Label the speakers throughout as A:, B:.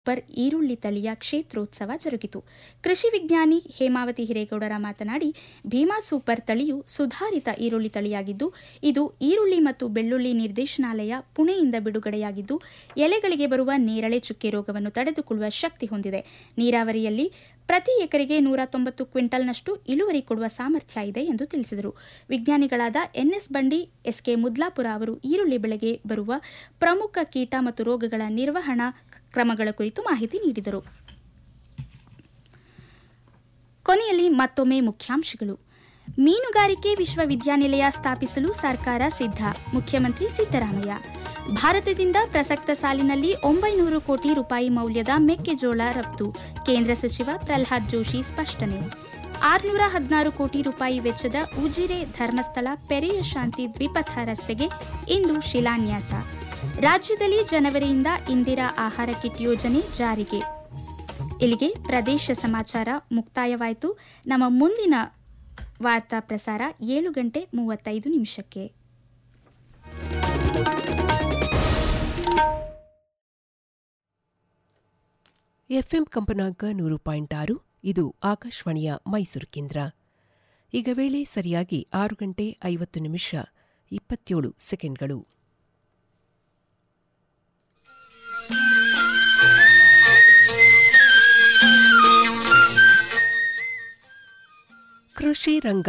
A: Super ಈರುಳ್ಳಿ ತಳಿಯ ಕ್ಷೇತ್ರೋತ್ಸವ ಜರುಗಿತು ಕೃಷಿ ವಿಜ್ಞಾನಿ ಹೇಮಾವತಿ ಹಿರೇಗೌಡರ ಮಾತನಾಡಿ ಭೀಮಾ ಸೂಪರ್ ತಳಿಯು ಸುಧಾರಿತ ಈರುಳ್ಳಿ ತಳಿಯಾಗಿದ್ದು ಇದು ಈರುಳ್ಳಿ ಮತ್ತು ಬೆಳ್ಳುಳ್ಳಿ ನಿರ್ದೇಶನಾಲಯ ಪುಣೆಯಿಂದ ಬಿಡುಗಡೆಯಾಗಿದ್ದು ಎಲೆಗಳಿಗೆ ಬರುವ ನೇರಳೆ ಚುಕ್ಕೆ ರೋಗವನ್ನು ತಡೆದುಕೊಳ್ಳುವ ಶಕ್ತಿ ಹೊಂದಿದೆ ನೀರಾವರಿಯಲ್ಲಿ ಪ್ರತಿ ಎಕರೆಗೆ ನೂರ ತೊಂಬತ್ತು ಕ್ವಿಂಟಲ್ನಷ್ಟು ಇಳುವರಿ ಕೊಡುವ ಸಾಮರ್ಥ್ಯ ಇದೆ ಎಂದು ತಿಳಿಸಿದರು ವಿಜ್ಞಾನಿಗಳಾದ ಎನ್ಎಸ್ ಬಂಡಿ ಎಸ್ಕೆ ಮುದ್ಲಾಪುರ ಅವರು ಈರುಳ್ಳಿ ಬೆಳೆಗೆ ಬರುವ ಪ್ರಮುಖ ಕೀಟ ಮತ್ತು ರೋಗಗಳ ನಿರ್ವಹಣಾ ಕ್ರಮಗಳ ಕುರಿತು ಮಾಹಿತಿ ನೀಡಿದರು ಕೊನೆಯಲ್ಲಿ ಮತ್ತೊಮ್ಮೆ ಮುಖ್ಯಾಂಶಗಳು ಮೀನುಗಾರಿಕೆ ವಿಶ್ವವಿದ್ಯಾನಿಲಯ ಸ್ಥಾಪಿಸಲು ಸರ್ಕಾರ ಸಿದ್ಧ ಮುಖ್ಯಮಂತ್ರಿ ಸಿದ್ದರಾಮಯ್ಯ ಭಾರತದಿಂದ ಪ್ರಸಕ್ತ ಸಾಲಿನಲ್ಲಿ ಒಂಬೈನೂರು ಕೋಟಿ ರೂಪಾಯಿ ಮೌಲ್ಯದ ಮೆಕ್ಕೆಜೋಳ ರಫ್ತು ಕೇಂದ್ರ ಸಚಿವ ಪ್ರಲ್ಹಾದ್ ಜೋಶಿ ಸ್ಪಷ್ಟನೆ ಆರುನೂರ ಹದಿನಾರು ಕೋಟಿ ರೂಪಾಯಿ ವೆಚ್ಚದ ಉಜಿರೆ ಧರ್ಮಸ್ಥಳ ಪೆರೆಯ ಶಾಂತಿ ದ್ವಿಪಥ ರಸ್ತೆಗೆ ಇಂದು ಶಿಲಾನ್ಯಾಸ ರಾಜ್ಯದಲ್ಲಿ ಜನವರಿಯಿಂದ ಇಂದಿರಾ ಆಹಾರ ಕಿಟ್ ಯೋಜನೆ ಜಾರಿಗೆ ಇಲ್ಲಿಗೆ ಪ್ರದೇಶ ಸಮಾಚಾರ ಮುಕ್ತಾಯವಾಯಿತು ನಮ್ಮ ಮುಂದಿನ ವಾರ್ತಾ ಪ್ರಸಾರ ಏಳು ಗಂಟೆ ಮೂವತ್ತೈದು ನಿಮಿಷಕ್ಕೆ
B: ಎಫ್ಎಂ ಕಂಪನಾಂಕ ನೂರು ಪಾಯಿಂಟ್ ಆರು ಇದು ಆಕಾಶವಾಣಿಯ ಮೈಸೂರು ಕೇಂದ್ರ ಈಗ ವೇಳೆ ಸರಿಯಾಗಿ ಆರು ಗಂಟೆ ಐವತ್ತು ನಿಮಿಷ ಇಪ್ಪತ್ತೇಳು ಸೆಕೆಂಡ್ಗಳು ಕೃಷಿ ರಂಗ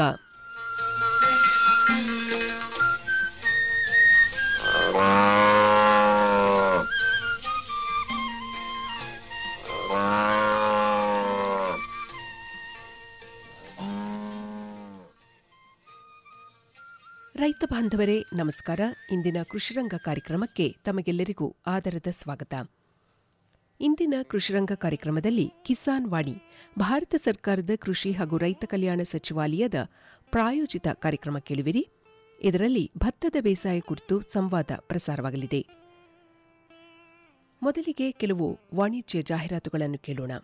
B: ರೈತ ಬಾಂಧವರೇ ನಮಸ್ಕಾರ ಇಂದಿನ ಕೃಷಿರಂಗ ಕಾರ್ಯಕ್ರಮಕ್ಕೆ ತಮಗೆಲ್ಲರಿಗೂ ಆದರದ ಸ್ವಾಗತ ಇಂದಿನ ಕೃಷಿರಂಗ ಕಾರ್ಯಕ್ರಮದಲ್ಲಿ ಕಿಸಾನ್ ವಾಣಿ ಭಾರತ ಸರ್ಕಾರದ ಕೃಷಿ ಹಾಗೂ ರೈತ ಕಲ್ಯಾಣ ಸಚಿವಾಲಯದ ಪ್ರಾಯೋಜಿತ ಕಾರ್ಯಕ್ರಮ ಕೇಳುವಿರಿ ಇದರಲ್ಲಿ ಭತ್ತದ ಬೇಸಾಯ ಕುರಿತು ಸಂವಾದ ಪ್ರಸಾರವಾಗಲಿದೆ ಮೊದಲಿಗೆ ಕೆಲವು ವಾಣಿಜ್ಯ ಜಾಹೀರಾತುಗಳನ್ನು ಕೇಳೋಣ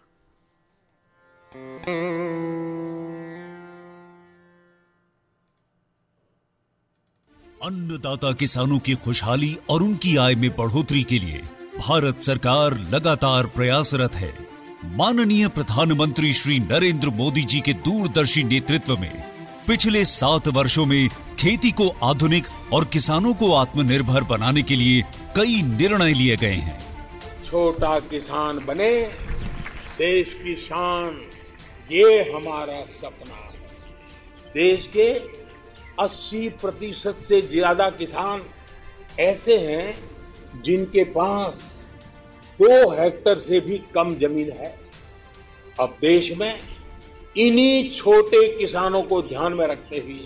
C: अन्नदाता किसानों की खुशहाली और उनकी आय में बढ़ोतरी के लिए भारत सरकार लगातार प्रयासरत है माननीय प्रधानमंत्री श्री नरेंद्र मोदी जी के दूरदर्शी नेतृत्व में पिछले सात वर्षों में खेती को आधुनिक और किसानों को आत्मनिर्भर बनाने के लिए कई निर्णय लिए गए हैं
D: छोटा किसान बने देश की शान ये हमारा सपना है देश के 80 प्रतिशत से ज्यादा किसान ऐसे हैं जिनके पास दो हेक्टर से भी कम जमीन है अब देश में इन्हीं छोटे किसानों को ध्यान में रखते हुए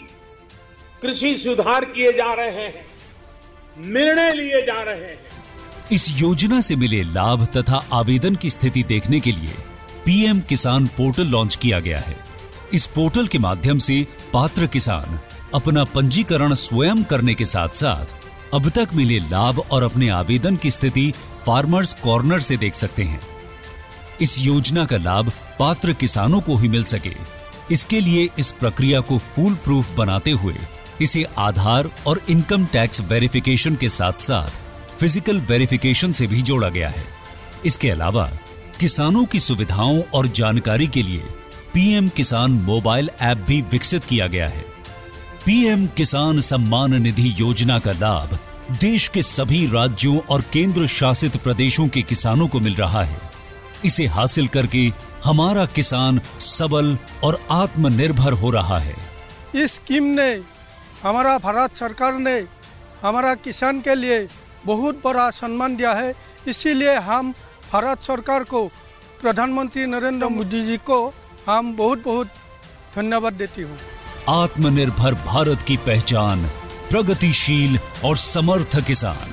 D: कृषि सुधार किए जा रहे हैं निर्णय लिए जा रहे हैं
C: इस योजना से मिले लाभ तथा आवेदन की स्थिति देखने के लिए पीएम किसान पोर्टल लॉन्च किया गया है इस पोर्टल के माध्यम से पात्र किसान अपना पंजीकरण स्वयं करने के साथ साथ अब तक मिले लाभ और अपने आवेदन की स्थिति फार्मर्स कॉर्नर से देख सकते हैं इस योजना का लाभ पात्र किसानों को ही मिल सके इसके लिए इस प्रक्रिया को फूल प्रूफ बनाते हुए इसे आधार और इनकम टैक्स वेरिफिकेशन के साथ साथ फिजिकल वेरिफिकेशन से भी जोड़ा गया है इसके अलावा किसानों की सुविधाओं और जानकारी के लिए पीएम किसान मोबाइल ऐप भी विकसित किया गया है पीएम किसान सम्मान निधि योजना का लाभ देश के सभी राज्यों और केंद्र शासित प्रदेशों के किसानों को मिल रहा है इसे हासिल करके हमारा किसान सबल और आत्मनिर्भर हो रहा है
E: इस स्कीम ने हमारा भारत सरकार ने हमारा किसान के लिए बहुत बड़ा सम्मान दिया है इसीलिए हम भारत सरकार को प्रधानमंत्री नरेंद्र मोदी जी को हम बहुत बहुत धन्यवाद देती हूँ
C: आत्मनिर्भर भारत की पहचान प्रगतिशील और समर्थ किसान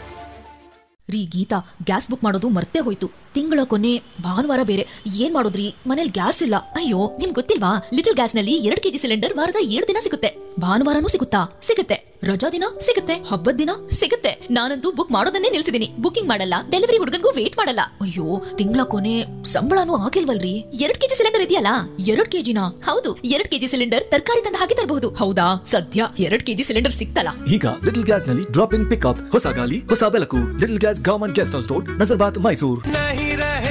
F: ರೀ ಗೀತಾ ಗ್ಯಾಸ್ ಬುಕ್ ಮಾಡೋದು ಮರ್ತೇ ಹೋಯ್ತು ತಿಂಗಳ ಕೊನೆ ಭಾನುವಾರ ಬೇರೆ ಏನ್ ಮಾಡೋದ್ರಿ ಮನೇಲಿ ಗ್ಯಾಸ್ ಇಲ್ಲ ಅಯ್ಯೋ ನಿಮ್ ಗೊತ್ತಿಲ್ವಾ ಲಿಟಲ್ ಗ್ಯಾಸ್ ನಲ್ಲಿ ಎರಡ್ ಕೆಜಿ ಸಿಲಿಂಡರ್ ವಾರದ ಏಳು ದಿನ ಸಿಗುತ್ತೆ ಭಾನುವಾರನೂ ಸಿಗುತ್ತಾ ಸಿಗುತ್ತೆ ರಜಾ ದಿನ ಸಿಗುತ್ತೆ ಹಬ್ಬದ ದಿನ ಸಿಗುತ್ತೆ ನಾನಂತೂ ಬುಕ್ ಮಾಡೋದನ್ನೇ ನಿಲ್ಸಿದೀನಿ ಬುಕಿಂಗ್ ಮಾಡಲ್ಲ ಡೆಲಿವರಿ ಹುಡುಗನ್ಗೂ ವೇಟ್ ಮಾಡಲ್ಲ ಅಯ್ಯೋ ತಿಂಗಳ ಕೊನೆ ಸಂಬಳನೂ ಆಗಿಲ್ವಲ್ರಿ ಎರಡ್ ಕೆಜಿ ಸಿಲಿಂಡರ್ ಇದೆಯಲ್ಲ ಎರಡ್ ಕೆಜಿನ ಹೌದು ಎರಡ್ ಕೆಜಿ ಸಿಲಿಂಡರ್ ತರಕಾರಿ ತಂದು ಹಾಕಿ ತರಬಹುದು ಹೌದಾ ಸದ್ಯ ಎರಡ್ ಕೆಜಿ ಸಿಲಿಂಡರ್ ಸಿಕ್ತಲ್ಲ
G: ಈಗ ಲಿಟಲ್ ಗ್ಯಾಸ್ ನಲ್ಲಿ ಡ್ರಾಪ್ ಇನ್ ಪಿಕಪ್ ಹೊಸ ಗಾಲಿ ಹೊಸ ಬೆಳಕು little gas government guest house road Nazarbad Mysuru
H: नहीं रहे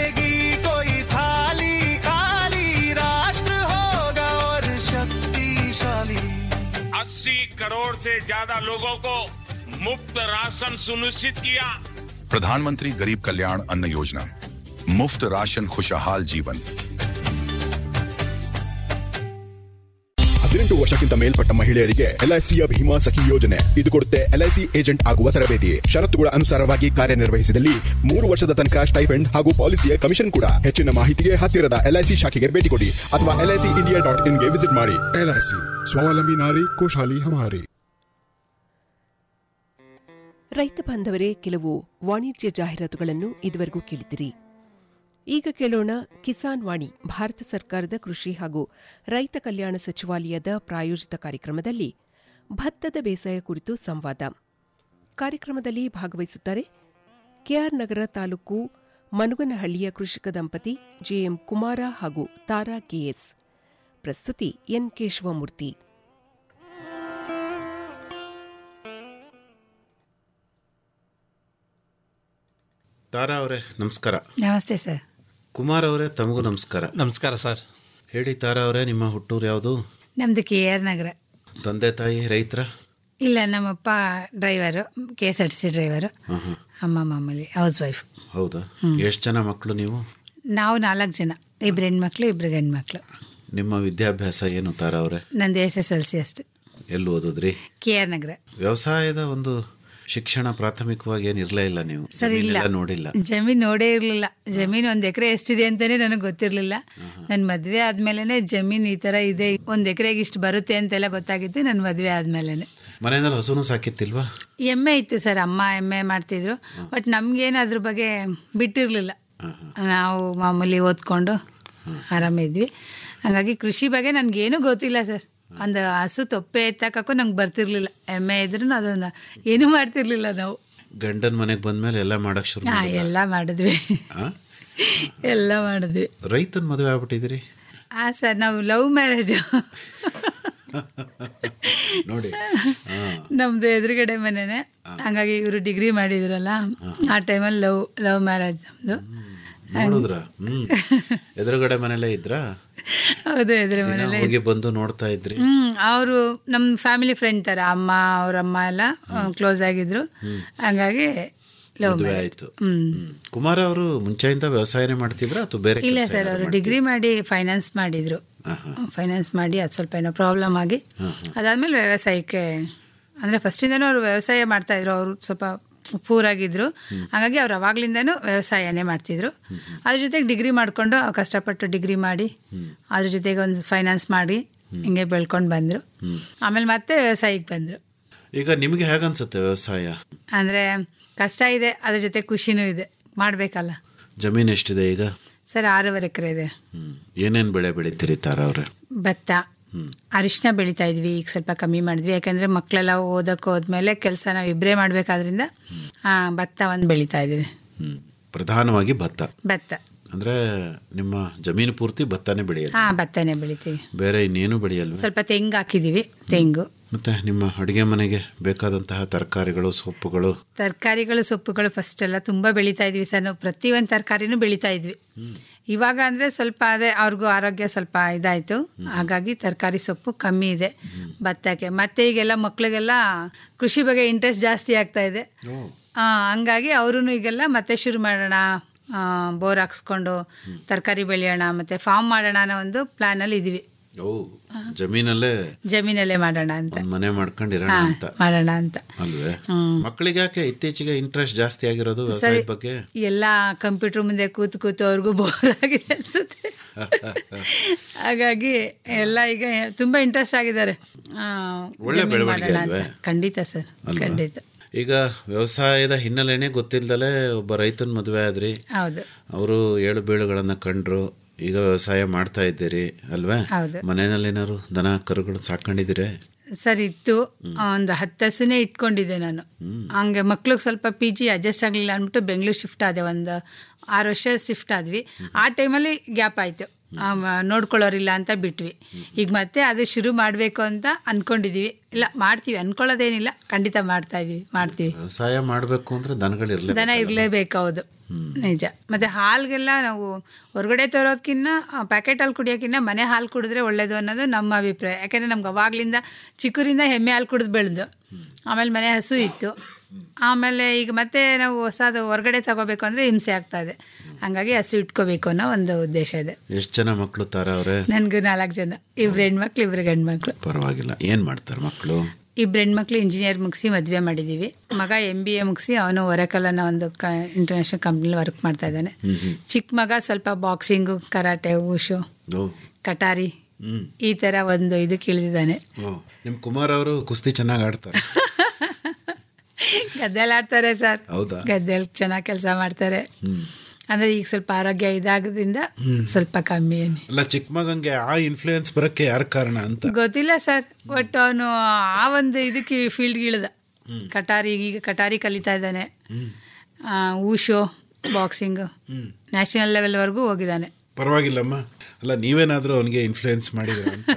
D: से ज्यादा लोगों को मुफ्त राशन सुनिश्चित किया
G: प्रधानमंत्री गरीब कल्याण अन्न योजना मुफ्त राशन खुशहाल जीवन
H: ಹದಿನೆಂಟು ವರ್ಷಕ್ಕಿಂತ ಮೇಲ್ಪಟ್ಟ ಮಹಿಳೆಯರಿಗೆ ಎಲ್ಐಸಿಯ ಭೀಮಾ ಸಖಿ ಯೋಜನೆ ಇದು ಕೊಡುತ್ತೆ ಎಲ್ಐಸಿ ಏಜೆಂಟ್ ಆಗುವ ತರಬೇತಿ ಷರತ್ತುಗಳ ಅನುಸಾರವಾಗಿ ಕಾರ್ಯನಿರ್ವಹಿಸಿದಲ್ಲಿ ಮೂರು ವರ್ಷದ ತನಕ ಸ್ಟೈಪೆಂಡ್ ಹಾಗೂ ಪಾಲಿಸಿಯ ಕಮಿಷನ್ ಕೂಡ ಹೆಚ್ಚಿನ ಮಾಹಿತಿಗೆ ಹತ್ತಿರದ ಎಲ್ಐಸಿ ಶಾಖೆಗೆ ಭೇಟಿ ಕೊಡಿ ಅಥವಾ ಎಲ್ಐಸಿ ಇಂಡಿಯಾ ಡಾಟ್ ಇನ್ಗೆ ವಿಸಿಟ್ ಮಾಡಿ ಎಲ್ಐಸಿ ಸ್ವಾವಲಂಬಿ ನಾರಿ ಕೋಶಾಲಿ ಹಮಾರಿ
B: ರೈತ ಬಾಂಧವರೇ ಕೆಲವು ವಾಣಿಜ್ಯ ಜಾಹೀರಾತುಗಳನ್ನು ಇದುವರೆಗೂ ಕೇಳಿದಿರಿ ಈಗ ಕೇಳೋಣ ಕಿಸಾನ್ ವಾಣಿ ಭಾರತ ಸರ್ಕಾರದ ಕೃಷಿ ಹಾಗೂ ರೈತ ಕಲ್ಯಾಣ ಸಚಿವಾಲಯದ ಪ್ರಾಯೋಜಿತ ಕಾರ್ಯಕ್ರಮದಲ್ಲಿ ಭತ್ತದ ಬೇಸಾಯ ಕುರಿತು ಸಂವಾದ ಕಾರ್ಯಕ್ರಮದಲ್ಲಿ ಭಾಗವಹಿಸುತ್ತಾರೆ ಕೆಆರ್ ನಗರ ತಾಲೂಕು ಮನುಗನಹಳ್ಳಿಯ ಕೃಷಿಕ ದಂಪತಿ ಜೆಎಂ ಕುಮಾರ ಹಾಗೂ ತಾರಾ ಕೆಎಸ್ ಪ್ರಸ್ತುತಿ ಎನ್ ಕೇಶವಮೂರ್ತಿ
I: ತಾರಾ ಅವರೇ ನಮಸ್ಕಾರ
J: ನಮಸ್ತೆ ಸರ್
I: ಕುಮಾರ್ ಅವರೇ ತಮಗೂ ನಮಸ್ಕಾರ
K: ನಮಸ್ಕಾರ ಸರ್
I: ಹೇಳಿ ತಾರಾ ಅವರೇ ನಿಮ್ಮ ಹುಟ್ಟೂರು ಯಾವುದು
J: ನಮ್ದು ಕೆ ಆರ್ ನಗರ
I: ತಂದೆ ತಾಯಿ ರೈತರ
J: ಇಲ್ಲ ನಮ್ಮಪ್ಪ driver K S R T C driver ಅಮ್ಮ ಮಾಮೂಲಿ ಹೌಸ್ ವೈಫ್
I: ಹೌದಾ ಎಷ್ಟು ಜನ ಮಕ್ಕಳು ನೀವು
J: ನಾವು ನಾಲ್ಕು ಜನ ಇಬ್ರು ಹೆಣ್ಮಕ್ಳು ಇಬ್ರು ಗಂಡ್ಮಕ್ಳು
I: ನಿಮ್ಮ ವಿದ್ಯಾಭ್ಯಾಸ ಏನು ತಾರಾ ಅವರೇ
J: ನಂದು ಎಸ್ ಎಸ್ ಎಲ್ ಸಿ ಅಷ್ಟು
I: ಎಲ್ಲಿ ಓದಿದ್ರಿ
J: ಕೆ ಆರ್ ನಗರ
I: ವ್ಯವಸಾಯದ ಒಂದು ಶಿಕ್ಷಣ ಪ್ರಾಥಮಿಕವಾಗಿ ಏನು ಇರಲೇ ಇಲ್ಲ ನೀವು
J: ಸರ್ ಇಲ್ಲ
I: ಜಮೀನೆಲ್ಲ ನೋಡಿಲ್ಲ
J: ಜಮೀನು ನೋಡೇ ಇರಲಿಲ್ಲ ಜಮೀನು ಒಂದು ಎಕರೆ ಎಷ್ಟಿದೆ ಅಂತಾನೆ ನನಗೆ ಗೊತ್ತಿರಲಿಲ್ಲ ನನ್ನ ಮದುವೆ ಆದ್ಮೇಲೆ ಜಮೀನು ಈ ಥರ ಇದೆ ಒಂದು ಎಕರೆಗೆ ಇಷ್ಟು ಬರುತ್ತೆ ಅಂತೆಲ್ಲ ಗೊತ್ತಾಗಿತ್ತು ನನ್ನ ಮದುವೆ ಆದ್ಮೇಲೆ
I: ಮನೆಯಲ್ಲಿ ಹಸುನು ಸಾಕಿತ್ತಿಲ್ವಾ
J: ಎಮ್ಮೆ ಇತ್ತು ಸರ್ ಅಮ್ಮ ಎಮ್ಮೆ ಮಾಡ್ತಿದ್ರು ಬಟ್ ನಮ್ಗೇನು ಅದ್ರ ಬಗ್ಗೆ ಬಿಟ್ಟಿರಲಿಲ್ಲ ನಾವು ಮಾಮೂಲಿ ಓದ್ಕೊಂಡು ಆರಾಮಿದ್ವಿ ಹಾಗಾಗಿ ಕೃಷಿ ಬಗ್ಗೆ ನನಗೇನು ಗೊತ್ತಿಲ್ಲ ಸರ್ ಒಂದು ಹಸು ತೊಪ್ಪೆ ಎತ್ತಕ್ಕೂ ನಂಗೆ ಬರ್ತಿರ್ಲಿಲ್ಲ ಎಮ್ಮೆ ಇದ್ರೂ ಅದನ್ನ ಏನೂ ಮಾಡ್ತಿರ್ಲಿಲ್ಲ ನಾವು
I: ಗಂಡನ ಮನೆಗೆ ಬಂದ್ಮೇಲೆ ಎಲ್ಲ ಮಾಡಕ್ ಶುರು
J: ಹಾ
I: ಮಾಡಿದ್ರಾ?
J: ಎಲ್ಲ ಮಾಡಿದ್ವಿ
I: ಆ?
J: ಎಲ್ಲ ಮಾಡಿದ್ವಿ
I: ರೈತನ ಮದುವೆ ಆಗ್ಬಿಟ್ಟಿದ್ದೀರಿ
J: ಹಾಂ ಸರ್ ನಾವು ಲವ್ ಮ್ಯಾರೇಜು
I: ನೋಡಿ
J: ನಮ್ದು ಎದುರುಗಡೆ ಮನೆನೇ ಹಂಗಾಗಿ ಇವರು ಡಿಗ್ರಿ ಮಾಡಿದ್ರಲ್ಲ ಆ ಟೈಮಲ್ಲಿ ಲವ್ ಲವ್ ಮ್ಯಾರೇಜ್ ನಮ್ಮದು
I: ನೋಡಿದ್ರ ಹ್ಮ್ ಎದುರುಗಡೆ ಮನೇಲೇ ಇದ್ರಾ
J: ಹೌದು ಎದುರು
I: ದಿನ
J: ಮನೇಲೆ
I: ಹೋಗಿ ಬಂದು ನೋಡ್ತಾ ಇದ್ರಿ
J: ಹ್ಮ್ ಅವರು ನಮ್ಮ ಫ್ಯಾಮಿಲಿ ಫ್ರೆಂಡ್ ತರ ಅಮ್ಮ ಅವ್ರ ಅಮ್ಮ ಎಲ್ಲ ಕ್ಲೋಸ್ ಆಗಿದ್ರು ಹಂಗಾಗಿ ಲವ್
I: ಮದುವೆ ಆಯ್ತು ಹ್ಮ್. ಕುಮಾರ ಅವರು ಮುಂಚೆಯಿಂದ ವ್ಯವಸಾಯನೇ ಮಾಡ್ತಿದ್ರ ಅಥವಾ ಬೇರೆ
J: ಇಲ್ಲ
I: ಕೆಲ್ಸ
J: ಸರ್
I: ಏನಾದ್ರು
J: ಅವರು ಡಿಗ್ರಿ ಮಾಡಿ ಫೈನಾನ್ಸ್ ಮಾಡಿದ್ರು ಫೈನಾನ್ಸ್ ಮಾಡಿ ಅದು ಸ್ವಲ್ಪ ಏನೋ ಪ್ರಾಬ್ಲಮ್ ಆಗಿ ಅದಾದ್ಮೇಲೆ ವ್ಯವಸಾಯಕ್ಕೆ ಅಂದ್ರೆ ಫಸ್ಟಿಂದನೂ ಅವರು ವ್ಯವಸಾಯ ಮಾಡ್ತಾ ಇದ್ರು ಅವರು ಸ್ವಲ್ಪ ಪೂರಾಗಿದ್ರು ಹಾಗಾಗಿ ಅವ್ರು ಅವಾಗ್ಲಿಂದನೂ ವ್ಯವಸಾಯನೇ ಮಾಡ್ತಿದ್ರು ಅದ್ರ ಜೊತೆಗೆ ಡಿಗ್ರಿ ಮಾಡ್ಕೊಂಡು ಕಷ್ಟಪಟ್ಟು ಡಿಗ್ರಿ ಮಾಡಿ ಅದ್ರ ಜೊತೆಗೆ ಒಂದು ಫೈನಾನ್ಸ್ ಮಾಡಿ ಹಿಂಗೆ ಬೆಳ್ಕೊಂಡು ಬಂದ್ರು ಆಮೇಲೆ ಮತ್ತೆ ವ್ಯವಸಾಯಕ್ಕೆ ಬಂದ್ರು
I: ಈಗ ನಿಮ್ಗೆ ಹೇಗನ್ಸುತ್ತೆ ವ್ಯವಸಾಯ
J: ಅಂದ್ರೆ ಕಷ್ಟ ಇದೆ ಅದ್ರ ಜೊತೆ ಖುಷಿನೂ ಇದೆ ಮಾಡ್ಬೇಕಲ್ಲ
I: ಜಮೀನ್ ಎಷ್ಟಿದೆ ಈಗ
J: ಸರ್ ಆರೂವರೆ ಎಕರೆ ಇದೆ
I: ಹ್ಮ್. ಏನೇನ್ ಬೆಳೆ ಬೆಳಿತೀರಿ ತಾರ ಅವ್ರೆ
J: ಭತ್ತ ಅರಿಶಿನ ಬೆಳಿತಾ ಇದ್ವಿ ಈಗ ಸ್ವಲ್ಪ ಕಮ್ಮಿ ಮಾಡಿದ್ವಿ ಯಾಕಂದ್ರೆ ಮಕ್ಕಳೆಲ್ಲ ಓದಕ್ಕೆ ಹೋದ್ಮೇಲೆ ಕೆಲಸ ನಾವು ಇಬ್ಬರೇ ಮಾಡ್ಬೇಕಾದ್ರಿಂದ ಆ, ಭತ್ತ ಒಂದು ಬೆಳಿತಾ ಇದೀವಿ
I: ಹ್ಮ್ ಪ್ರಧಾನವಾಗಿ ಭತ್ತ
J: ಭತ್ತ
I: ಅಂದ್ರೆ ನಿಮ್ಮ ಜಮೀನು ಪೂರ್ತಿ ಭತ್ತನೇ ಬೆಳೆಯೋದು
J: ಹಾ ಭತ್ತನೇ ಬೆಳಿತೀವಿ
I: ಬೇರೆ ಇನ್ನೇನು ಬೆಳೆಯಲ್ವಾ
J: ಸ್ವಲ್ಪ ತೆಂಗು ಹಾಕಿದೀವಿ ತೆಂಗು
I: ಮತ್ತೆ ನಿಮ್ಮ ಅಡುಗೆ ಮನೆಗೆ ಬೇಕಾದಂತಹ ತರಕಾರಿಗಳು ಸೊಪ್ಪುಗಳು
J: ತರಕಾರಿಗಳು ಸೊಪ್ಪುಗಳು ಫಸ್ಟ್ ಎಲ್ಲ ತುಂಬಾ ಬೆಳಿತಾ ಇದ್ವಿ ಸರ್ ನಾವು ಪ್ರತಿಯೊಂದು ತರಕಾರಿನೂ ಬೆಳಿತಾ ಇದ್ವಿ ಇವಾಗ ಅಂದ್ರೆ ಸ್ವಲ್ಪ ಅದೇ ಅವ್ರಿಗೂ ಆರೋಗ್ಯ ಸ್ವಲ್ಪ ಇದಾಯ್ತು ಹಾಗಾಗಿ ತರಕಾರಿ ಸೊಪ್ಪು ಕಮ್ಮಿ ಇದೆ ಭತ್ತಕ್ಕೆ ಮತ್ತೆ ಈಗೆಲ್ಲ ಮಕ್ಳಿಗೆಲ್ಲ ಕೃಷಿ ಬಗ್ಗೆ ಇಂಟ್ರೆಸ್ಟ್ ಜಾಸ್ತಿ ಆಗ್ತಾ ಇದೆ ಆ, ಹಂಗಾಗಿ ಅವರು ಈಗೆಲ್ಲ ಮತ್ತೆ ಶುರು ಮಾಡೋಣ ಬೋರ್ ಹಾಕ್ಸ್ಕೊಂಡು ತರಕಾರಿ ಬೆಳೆಯೋಣ ಮತ್ತೆ ಫಾರ್ಮ್ ಮಾಡೋಣ ಅನ್ನೋ ಒಂದು ಪ್ಲಾನಲ್ಲಿ ಇದೀವಿ
I: ಓ ಜಮೀನಲ್ಲೇ
J: ಜಮೀನಲ್ಲೇ ಮಾಡೋಣ ಅಂತ
I: ಒಂದ್ ಮನೆ ಮಾಡ್ಕೊಂಡಿರೋಣ
J: ಹಾ,
I: ಅಂತ
J: ಮಾಡೋಣ ಅಂತ
I: ಅಲ್ವೇ
J: ಹ್ಮ್.
I: ಮಕ್ಕಳಿಗೆ ಯಾಕೆ ಇತ್ತೀಚೆಗೆ ಇಂಟ್ರೆಸ್ಟ್ ಜಾಸ್ತಿ ಆಗಿರೋದು ವ್ಯವಸಾಯದ ಬಗ್ಗೆ
J: ಎಲ್ಲ ಕಂಪ್ಯೂಟರ್ ಮುಂದೆ ಕೂತು ಕೂತು ಅವ್ರಿಗೂ ಬೋರ್ ಆಗಿದೆ ಅನ್ಸುತ್ತೆ ಹಾಗಾಗಿ ಎಲ್ಲ ಈಗ ತುಂಬಾ ಇಂಟ್ರೆಸ್ಟ್ ಆಗಿದ್ದಾರೆ ಆ,
I: ಒಳ್ಳೆ
J: ಜಮೀನ್
I: ಬೆಳವಣಿಗೆ
J: ಮಾಡೋಣ ಅಂತ
I: ಅಲ್ವೇ?
J: ಖಂಡಿತ ಸರ್
I: ಅಲ್ವಾ?
J: ಖಂಡಿತ
I: ಈಗ ವ್ಯವಸಾಯದ ಹಿನ್ನೆಲೆನೇ ಗೊತ್ತಿಲ್ದಲೆ ಒಬ್ಬ ರೈತನ ಮದುವೆ ಆದ್ರಿ
J: ಹೌದು
I: ಅವರು ಏಳು ಬೀಳುಗಳನ್ನ ಕಂಡ್ರು ಈಗ ವ್ಯವಸಾಯ ಮಾಡ್ತಾ ಇದ್ದೀರಿ ಅಲ್ವೇ
J: ಹೌದು.
I: ಮನೆಯಲ್ಲಿ ಏನಾದ್ರು ದನ ಕರುಗಳು ಸಾಕೊಂಡಿದ್ದೀರಿ
J: ಸರ್ ಇತ್ತು ಒಂದು ಹತ್ತು ಹಸುನೇ ಇಟ್ಕೊಂಡಿದ್ದೆ ನಾನು ಹಂಗೆ ಮಕ್ಳಿಗೆ ಸ್ವಲ್ಪ ಪಿ ಜಿ ಅಡ್ಜಸ್ಟ್ ಆಗಲಿಲ್ಲ ಅಂದ್ಬಿಟ್ಟು ಬೆಂಗಳೂರು ಶಿಫ್ಟ್ ಆದೆ ಒಂದು ಆರು ವರ್ಷ ಶಿಫ್ಟ್ ಆದ್ವಿ ಆ ಟೈಮಲ್ಲಿ ಗ್ಯಾಪ್ ಆಯಿತು ನೋಡ್ಕೊಳ್ಳೋರಿಲ್ಲ ಅಂತ ಬಿಟ್ವಿ ಈಗ ಮತ್ತೆ ಅದು ಶುರು ಮಾಡಬೇಕು ಅಂತ ಅನ್ಕೊಂಡಿದೀವಿ ಇಲ್ಲ ಮಾಡ್ತೀವಿ ಅನ್ಕೊಳ್ಳೋದೇನಿಲ್ಲ ಖಂಡಿತ ಮಾಡ್ತಾ ಇದೀವಿ ಮಾಡ್ತೀವಿ
I: ವ್ಯವಸಾಯ ಮಾಡಬೇಕು ಅಂದ್ರೆ ದನಗಳಿರ್ಲೇ
J: ದನ ಇರಲೇಬೇಕು ಹೌದು ನಿಜ ಮತ್ತು ಹಾಲ್ಗೆಲ್ಲ ನಾವು ಹೊರಗಡೆ ತರೋದಕ್ಕಿಂತ ಪ್ಯಾಕೆಟ್ ಹಾಲು ಕುಡಿಯೋಕ್ಕಿಂತ ಮನೆ ಹಾಲು ಕುಡಿದ್ರೆ ಒಳ್ಳೇದು ಅನ್ನೋದು ನಮ್ಮ ಅಭಿಪ್ರಾಯ ಯಾಕೆಂದರೆ ನಮ್ಗೆ ಅವಾಗಲಿಂದ ಚಿಕ್ಕೂರಿಂದ ಎಮ್ಮೆ ಹಾಲು ಕುಡಿದು ಬೆಳೆದು ಆಮೇಲೆ ಮನೆ ಹಸು ಇತ್ತು ಆಮೇಲೆ ಈಗ ಮತ್ತೆ ನಾವು ಹೊಸದು ಹೊರಗಡೆ ತಗೋಬೇಕು ಅಂದರೆ ಹಿಂಸೆ ಆಗ್ತಾ ಇದೆ ಹಂಗಾಗಿ ಹಸು ಇಟ್ಕೋಬೇಕು ಅನ್ನೋ ಒಂದು ಉದ್ದೇಶ ಇದೆ
I: ಎಷ್ಟು ಜನ ಮಕ್ಕಳು ತಾರ ಅವರೇ
J: ನನಗೂ ನಾಲ್ಕು ಜನ ಇಬ್ರು ಹೆಣ್ಮಕ್ಳು ಇಬ್ರು ಗಂಡ್ಮಕ್ಳು
I: ಪರವಾಗಿಲ್ಲ ಏನು ಮಾಡ್ತಾರೆ ಮಕ್ಕಳು
J: ಇಬ್ರು ಹೆಣ್ಮಕ್ಳು ಇಂಜಿನಿಯರ್ ಮುಗಿಸಿ ಮದುವೆ ಮಾಡಿದ್ದೀವಿ ಮಗ ಎಮ್ ಬಿ ಎ ಮುಗಿಸಿ ಅವನು ಹೊರಕಲ್ ಅನ್ನೋ ಒಂದು ಕ ಇಂಟರ್ನ್ಯಾಷನಲ್ ಕಂಪ್ನಿಲಿ ವರ್ಕ್ ಮಾಡ್ತಾ ಇದ್ದಾನೆ ಚಿಕ್ಕ ಮಗ ಸ್ವಲ್ಪ ಬಾಕ್ಸಿಂಗು ಕರಾಟೆ ಊಶು
I: ಓ
J: ಕಟಾರಿ
I: ಹ್ಮ್
J: ಈ ಥರ ಒಂದು ಇದಕ್ಕೆ ಇಳಿದಿದ್ದಾನೆ
I: ಓ ನಿಮ್ಮ ಕುಮಾರ್ ಅವರು ಕುಸ್ತಿ ಚೆನ್ನಾಗಿ ಆಡ್ತಾರೆ
J: ಗದ್ದೆಯಲ್ಲಿ ಆಡ್ತಾರೆ ಸರ್
I: ಹೌದಾ?
J: ಗದ್ದೆಯಲ್ಲಿ ಚೆನ್ನಾಗಿ ಕೆಲಸ ಮಾಡ್ತಾರೆ
I: ಹ್ಮ್
J: ಅಂದರೆ ಈಗ ಸ್ವಲ್ಪ ಆರೋಗ್ಯ ಇದಾಗೋದ್ರಿಂದ ಸ್ವಲ್ಪ ಕಮ್ಮಿ ಏನಿ
I: ಅಲ್ಲ ಚಿಕ್ಕ ಮಗಂಗೆ ಆ ಇನ್ಫ್ಲೂಯೆನ್ಸ್ ಬರೋಕ್ಕೆ ಯಾರು ಕಾರಣ ಅಂತ
J: ಗೊತ್ತಿಲ್ಲ ಸರ್ ಒಟ್ಟು ಅವನು ಆ ಒಂದು ಇದಕ್ಕೆ ಫೀಲ್ಡ್ಗೆ ಇಳಿದ ಕಟಾರಿ ಈಗ ಕಟಾರಿ ಕಲಿತಾ ಇದ್ದಾನೆ ಆ, ಊಶೋ ಬಾಕ್ಸಿಂಗ್ ನ್ಯಾಷನಲ್ ಲೆವೆಲ್ವರೆಗೂ ಹೋಗಿದ್ದಾನೆ
I: ಪರವಾಗಿಲ್ಲಮ್ಮ ಅಲ್ಲ ನೀವೇನಾದರೂ ಅವನಿಗೆ ಇನ್ಫ್ಲೂಯೆನ್ಸ್ ಮಾಡಿದ್ರ ಅಂತ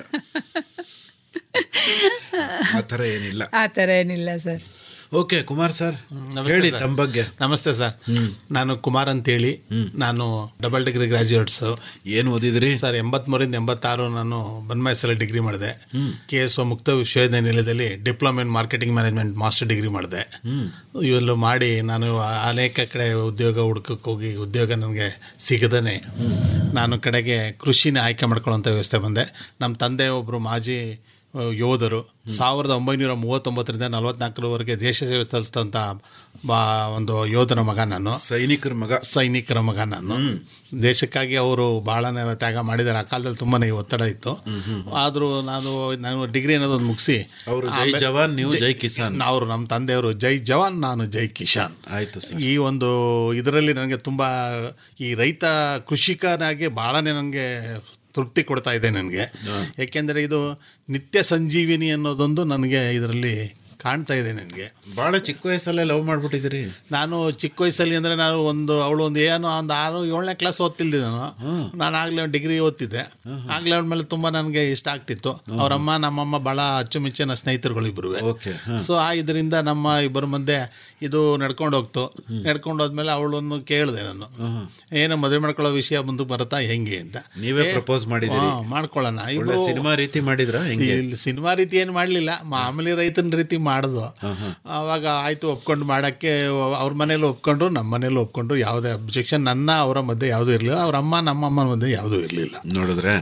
I: ಆ ಥರ ಏನಿಲ್ಲ
J: ಆ ಥರ ಏನಿಲ್ಲ ಸರ್
I: ಓಕೆ ಕುಮಾರ್ ಸರ್
K: ನಮಸ್ತೆ
I: ಹೇಳಿ
K: ಸರ್.
I: ತಮ್ಮ ಬಗ್ಗೆ
K: ನಮಸ್ತೆ ಸರ್ ನಾನು ಕುಮಾರ್ ಅಂತೇಳಿ ನಾನು ಡಬಲ್ ಡಿಗ್ರಿ ಗ್ರಾಜ್ಯುಯೇಟ್ಸು
I: ಏನು ಓದಿದ್ರಿ
K: ಸರ್ ಎಂಬತ್ಮೂರಿಂದ ಎಂಬತ್ತಾರು ನಾನು ಬನ್ಮೈಸಲ್ಲಿ ಡಿಗ್ರಿ ಮಾಡಿದೆ ಕೆ ಎಸ್ ಒ ಮುಕ್ತ ವಿಶ್ವವಿದ್ಯಾನಿಲಯದಲ್ಲಿ diploma in marketing management master degree ಮಾಡಿದೆ ಇವೆಲ್ಲ ಮಾಡಿ ನಾನು ಅನೇಕ ಕಡೆ ಉದ್ಯೋಗ ಹುಡ್ಕಕ್ಕೆ ಹೋಗಿ ಉದ್ಯೋಗ ನನಗೆ ಸಿಗದೇ ನಾನು ಕಡೆಗೆ ಕೃಷಿನ ಆಯ್ಕೆ ಮಾಡ್ಕೊಳ್ಳೋಂಥ ವ್ಯವಸ್ಥೆ ಬಂದೆ ನಮ್ಮ ತಂದೆ ಒಬ್ಬರು ಮಾಜಿ ಆ, ಯೋಧರು ಸಾವಿರದ ಒಂಬೈನೂರ ಮೂವತ್ತೊಂಬತ್ತರಿಂದ ನಲವತ್ನಾಲ್ಕರವರೆಗೆ ದೇಶ ಸೇವೆ ಸಲ್ಲಿಸಿದಂಥ ಬಾ ಒಂದು ಯೋಧನ ಮಗ ನಾನು
I: ಸೈನಿಕರ ಮಗ
K: ಸೈನಿಕರ ಮಗ ನಾನು ದೇಶಕ್ಕಾಗಿ ಅವರು ಬಹಳನೇ ತ್ಯಾಗ ಮಾಡಿದ್ದಾರೆ ಆ ಕಾಲದಲ್ಲಿ ತುಂಬಾನೇ ಒತ್ತಡ ಇತ್ತು ಆದರೂ ನಾನು ನಾನು ಡಿಗ್ರಿ ಅನ್ನೋದೊಂದು ಮುಗಿಸಿ
I: ಅವರು ಜೈ ಜವಾನ್ ನೀವು ಜೈ ಕಿಸಾನ್
K: ಅವರು ನಮ್ಮ ತಂದೆಯವರು ಜೈ ಜವಾನ್ ನಾನು ಜೈ ಕಿಶಾನ್
I: ಆಯ್ತು ಸರ್
K: ಈ ಒಂದು ಇದರಲ್ಲಿ ನನಗೆ ತುಂಬ ಈ ರೈತ ಕೃಷಿಕನಾಗಿ ಭಾಳನೇ ನನಗೆ ತೃಪ್ತಿ ಕೊಡ್ತಾ ಇದೆ ನನಗೆ ಯಾಕೆಂದರೆ ಇದು ನಿತ್ಯ ಸಂಜೀವಿನಿ ಅನ್ನೋದೊಂದು ನನಗೆ ಇದರಲ್ಲಿ ಕಾಣ್ತಾ ಇದೆ ನನಗೆ
I: ಭಾಳ ಚಿಕ್ಕ ವಯಸ್ಸಲ್ಲೇ ಲವ್ ಮಾಡ್ಬಿಟ್ಟಿದ್ದೀರಿ
K: ನಾನು ಚಿಕ್ಕ ವಯಸ್ಸಲ್ಲಿ ಅಂದರೆ ನಾನು ಒಂದು ಅವಳು ಒಂದು ಏನೋ ಒಂದು ಆರು ಏಳನೇ ಕ್ಲಾಸ್ ಓದ್ತಿಲ್ದೆ ನಾನು ನಾನು ಆಗಲೇ ಡಿಗ್ರಿ ಓದ್ತಿದ್ದೆ ಆಗಲೇ ಅವಳ ಮೇಲೆ ತುಂಬ ನನಗೆ ಇಷ್ಟ ಆಗ್ತಿತ್ತು ಅವರಮ್ಮ ನಮ್ಮಮ್ಮ ಭಾಳ ಅಚ್ಚುಮೆಚ್ಚಿನ ಸ್ನೇಹಿತರುಗಳು ಇಬ್ಬರು
I: ಓಕೆ
K: ಸೊ ಆ ಇದರಿಂದ ನಮ್ಮ ಇಬ್ಬರ ಮಧ್ಯೆ ಇದು ನಡ್ಕೊಂಡು ಹೋಗ್ತು ನಡ್ಕೊಂಡು ಹೋದ್ಮೇಲೆ ಅವಳನ್ನು ಕೇಳಿದೆ ನಾನು ಏನು ಮದುವೆ ಮಾಡ್ಕೊಳ್ಳೋ ವಿಷಯ ಮುಂದೆ ಬರುತ್ತಾ ಹೆಂಗೆ ಅಂತ
I: ನೀವೇ
K: ಏ,
I: ಪ್ರಪೋಸ್ ಮಾಡಿದಿರಿ
K: ಹಾ, ಮಾಡ್ಕೊಳ್ಳೋಣ
I: ಒಳ್ಳೆ
K: ಇಬ್ರು
I: ಸಿನಿಮಾ ರೀತಿ ಮಾಡಿದ್ರ ಹೆಂಗೆ
K: ಇಲ್ಲಿ ಸಿನಿಮಾ ರೀತಿ ಏನು ಮಾಡಲಿಲ್ಲ ಮಾಮೂಲಿ ರೈತನ ರೀತಿ ಮಾಡಿದ್ವು ಆವಾಗ ಆಯ್ತು ಒಪ್ಕೊಂಡು ಮಾಡಕ್ಕೆ ಅವ್ರ ಮನೇಲಿ ಒಪ್ಕೊಂಡ್ರು ನಮ್ಮ ಮನೇಲಿ ಒಪ್ಕೊಂಡ್ರು ಯಾವುದೇ ಅಬ್ಜೆಕ್ಷನ್ ನನ್ನ ಅವರ ಮಧ್ಯೆ ಯಾವುದೂ ಇರಲಿಲ್ಲ ಅವ್ರ ಅಮ್ಮ ನಮ್ಮ ಅಮ್ಮನ ಮಧ್ಯೆ ಯಾವುದೂ ಇರಲಿಲ್ಲ
I: ನೋಡಿದ್ರೆ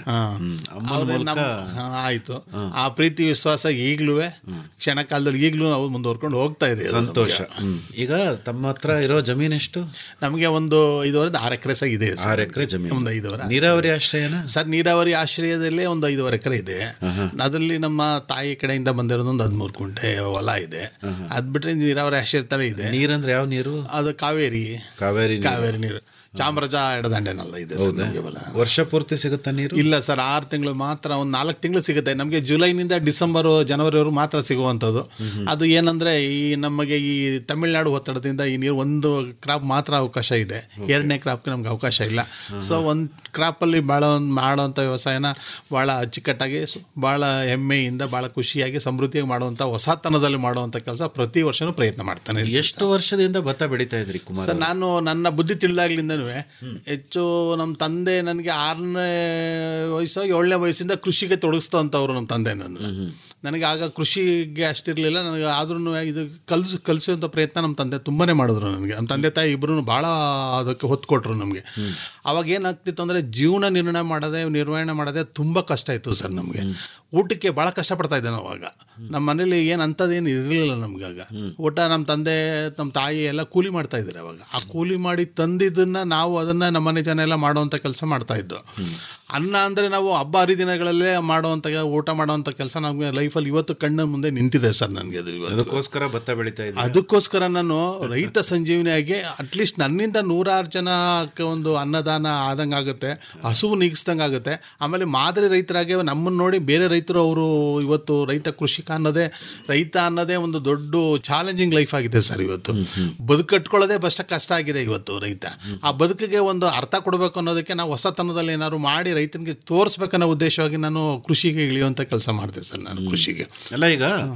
K: ಅವ್ರೇ ನಮ್ಮ ಹಾ, ಆಯ್ತು ಆ ಪ್ರೀತಿ ವಿಶ್ವಾಸ ಈಗಲೂ ಕ್ಷಣ ಕಾಲದಲ್ಲಿ ಈಗಲೂ ನಾವು ಮುಂದುವರ್ಕೊಂಡು ಹೋಗ್ತಾ ಇದೆ ಅದು
I: ಸಂತೋಷ
K: ನಮ್ಗೆ.
I: ಹ್ಮ್. ಈಗ ತಮ್ಮ ಹತ್ರ ಇರೋ ಜಮೀನ್ ಎಷ್ಟು
K: ನಮಗೆ ಒಂದು ಐದುವರೆ ಆರು ಎಕರೆ ಸಹ ಇದೆ ಸರ್.
I: ಆರು ಎಕರೆ ಜಮೀನು
K: ಒಂದು ಐದುವರೆ
I: ನೀರಾವರಿ ಆಶ್ರಯನ
K: ಸರ್ ನೀರಾವರಿ ಆಶ್ರಯದಲ್ಲೇ ಒಂದು ಐದುವರೆ ಎಕರೆ ಇದೆ ಅದರಲ್ಲಿ ನಮ್ಮ ತಾಯಿ ಕಡೆಯಿಂದ ಬಂದಿರೋದು ಒಂದು ಹದಿಮೂರು ಕುಂಟೆ ಹೊಲ ಇದೆ ಅದ್ ಬಿಟ್ರೆ ನೀರಾವರಿ ಆಶ್ರಯ ತಲೆ ಇದೆ
I: ನೀರಂದ್ರೆ ಯಾವ ನೀರು
K: ಅದು ಕಾವೇರಿ
I: ಕಾವೇರಿ ನೀರು.
K: ಕಾವೇರಿ ನೀರು ಚಾಮರಾಜ ಎಡದಂಡೆನಲ್ಲ ಇದೆ ಸರ್
I: ಹೌದಾ
K: ನಮ್ಗೆ ಹೊಲ.
I: ವರ್ಷ ಪೂರ್ತಿ ಸಿಗುತ್ತಾ ನೀರು
K: ಇಲ್ಲ ಸರ್ ಆರು ತಿಂಗಳು ಮಾತ್ರ ಒಂದು ನಾಲ್ಕು ತಿಂಗಳು ಸಿಗುತ್ತೆ ನಮಗೆ ಜುಲೈನಿಂದ ಡಿಸೆಂಬರ್ ಜನವರಿವರೆಗೂ ಮಾತ್ರ ಸಿಗುವಂಥದ್ದು ಅದು ಏನಂದ್ರೆ ಈ ನಮಗೆ ಈ ತಮಿಳುನಾಡು ಒತ್ತಡದಿಂದ ಈ ನೀರು ಒಂದು ಕ್ರಾಪ್ ಮಾತ್ರ ಅವಕಾಶ ಇದೆ ಎರಡನೇ ಕ್ರಾಪ್ಗೆ ನಮ್ಗೆ ಅವಕಾಶ ಇಲ್ಲ ಸೊ ಒಂದು ಕ್ರಾಪಲ್ಲಿ ಭಾಳ ಒಂದು ಮಾಡೋವಂಥ ವ್ಯವಸಾಯನ ಭಾಳ ಅಚ್ಚುಕಟ್ಟಾಗಿ ಸು- ಭಾಳ ಹೆಮ್ಮೆಯಿಂದ ಭಾಳ ಖುಷಿಯಾಗಿ ಸಮೃದ್ಧಿಯಾಗಿ ಮಾಡುವಂಥ ಹೊಸತನದಲ್ಲಿ ಮಾಡುವಂಥ ಕೆಲಸ ಪ್ರತಿ ವರ್ಷನೂ ಪ್ರಯತ್ನ ಮಾಡ್ತಾನೆ
I: ಎಷ್ಟು ವರ್ಷದಿಂದ ಭತ್ತ ಬೆಳೀತಾ ಇದ್ರಿ ಕುಮಾರ್
K: ಸರ್ ನಾನು ನನ್ನ ಬುದ್ಧಿ ತಿಳಿದಾಗ್ಲಿಂದನೂ ಹೆಚ್ಚು ನಮ್ಮ ತಂದೆ ನನಗೆ ಆರನೇ ವಯಸ್ಸು ಏಳನೇ ವಯಸ್ಸಿಂದ ಕೃಷಿಗೆ ತೊಡಗಿಸ್ತಂಥವ್ರು ನಮ್ಮ ತಂದೆ ನನ್ನ ನನಗೆ ಆಗ ಕೃಷಿಗೆ ಅಷ್ಟಿರಲಿಲ್ಲ ನನಗೆ ಆದ್ರೂ ಇದು ಕಲಿಸ್ ಕಲಿಸುವಂಥ ಪ್ರಯತ್ನ ನಮ್ಮ ತಂದೆ ತುಂಬಾ ಮಾಡಿದ್ರು ನನಗೆ ನಮ್ಮ ತಂದೆ ತಾಯಿ ಇಬ್ಬರು ಭಾಳ ಅದಕ್ಕೆ ಹೊತ್ತು ಕೊಟ್ಟರು ನಮಗೆ ಅವಾಗ ಏನಾಗ್ತಿತ್ತು ಅಂದರೆ ಜೀವನ ನಿರ್ಣಯ ಮಾಡೋದೇ ನಿರ್ವಹಣೆ ಮಾಡೋದೇ ತುಂಬ ಕಷ್ಟ ಇತ್ತು ಸರ್ ನಮಗೆ ಊಟಕ್ಕೆ ಭಾಳ ಕಷ್ಟಪಡ್ತಾ ಇದ್ದೆ ನಾವು ಅವಾಗ ನಮ್ಮ ಮನೇಲಿ ಏನು ಅಂಥದ್ದೇನು ಇರಲಿಲ್ಲ ನಮ್ಗೆ ಆಗ ಊಟ ನಮ್ಮ ತಂದೆ ನಮ್ಮ ತಾಯಿ ಎಲ್ಲ ಕೂಲಿ ಮಾಡ್ತಾ ಇದ್ದಾರೆ ಅವಾಗ ಆ ಕೂಲಿ ಮಾಡಿ ತಂದಿದ್ದನ್ನ ನಾವು ಅದನ್ನ ನಮ್ಮ ಮನೆ ಜನ ಎಲ್ಲ ಮಾಡುವಂಥ ಕೆಲಸ ಮಾಡ್ತಾ ಇದ್ದು ಅನ್ನ ಅಂದರೆ ನಾವು ಹಬ್ಬ ಹರಿದಿನಗಳಲ್ಲೇ ಮಾಡುವಂಥ ಊಟ ಮಾಡುವಂಥ ಕೆಲಸ ನಮಗೆ ಲೈಫಲ್ಲಿ ಇವತ್ತು ಕಣ್ಣ ಮುಂದೆ ನಿಂತಿದೆ ಸರ್ ನನಗೆ ಅದು ಇವತ್ತು
I: ಅದಕ್ಕೋಸ್ಕರ ಭತ್ತ ಬೆಳೀತಾ ಇದ್ರಿ
K: ಅದಕ್ಕೋಸ್ಕರ ನಾನು ರೈತ ಸಂಜೀವನಿಯಾಗಿ ಅಟ್ಲೀಸ್ಟ್ ನನ್ನಿಂದ ನೂರಾರು ಜನಕ್ಕೆ ಒಂದು ಅನ್ನದಾನ ಆದಂಗೆ ಆಗುತ್ತೆ ಹಸುವು ನೀಗಿಸ್ದಂಗೆ ಆಗುತ್ತೆ ಆಮೇಲೆ ಮಾದರಿ ರೈತರಾಗಿ ನಮ್ಮನ್ನು ನೋಡಿ ಬೇರೆ ರೈತರು ಅವರು ಇವತ್ತು ರೈತ ಕೃಷಿಕ ಅನ್ನೋದೇ ರೈತ ಅನ್ನೋದೇ ಒಂದು ದೊಡ್ಡ ಚಾಲೆಂಜಿಂಗ್ ಲೈಫ್ ಆಗಿದೆ ಸರ್ ಇವತ್ತು ಬದುಕಟ್ಕೊಳ್ಳೋದೇ ಬಷ್ಟ ಕಷ್ಟ ಆಗಿದೆ ಇವತ್ತು ರೈತ ಆ ಬದುಕಿಗೆ ಒಂದು ಅರ್ಥ ಕೊಡಬೇಕು ಅನ್ನೋದಕ್ಕೆ ನಾವು ಹೊಸತನದಲ್ಲಿ ಏನಾದ್ರು ಮಾಡಿ ರೈತನಿಗೆ ತೋರಿಸ್ಬೇಕನ್ನೋ ಉದ್ದೇಶವಾಗಿ ನಾನು ಕೃಷಿಗೆ ಇಳಿಯುವಂಥ ಕೆಲಸ ಮಾಡಿದೆ ಸರ್ ನಾನು ಕೃಷಿಗೆ
I: ಅಲ್ಲ ಈಗ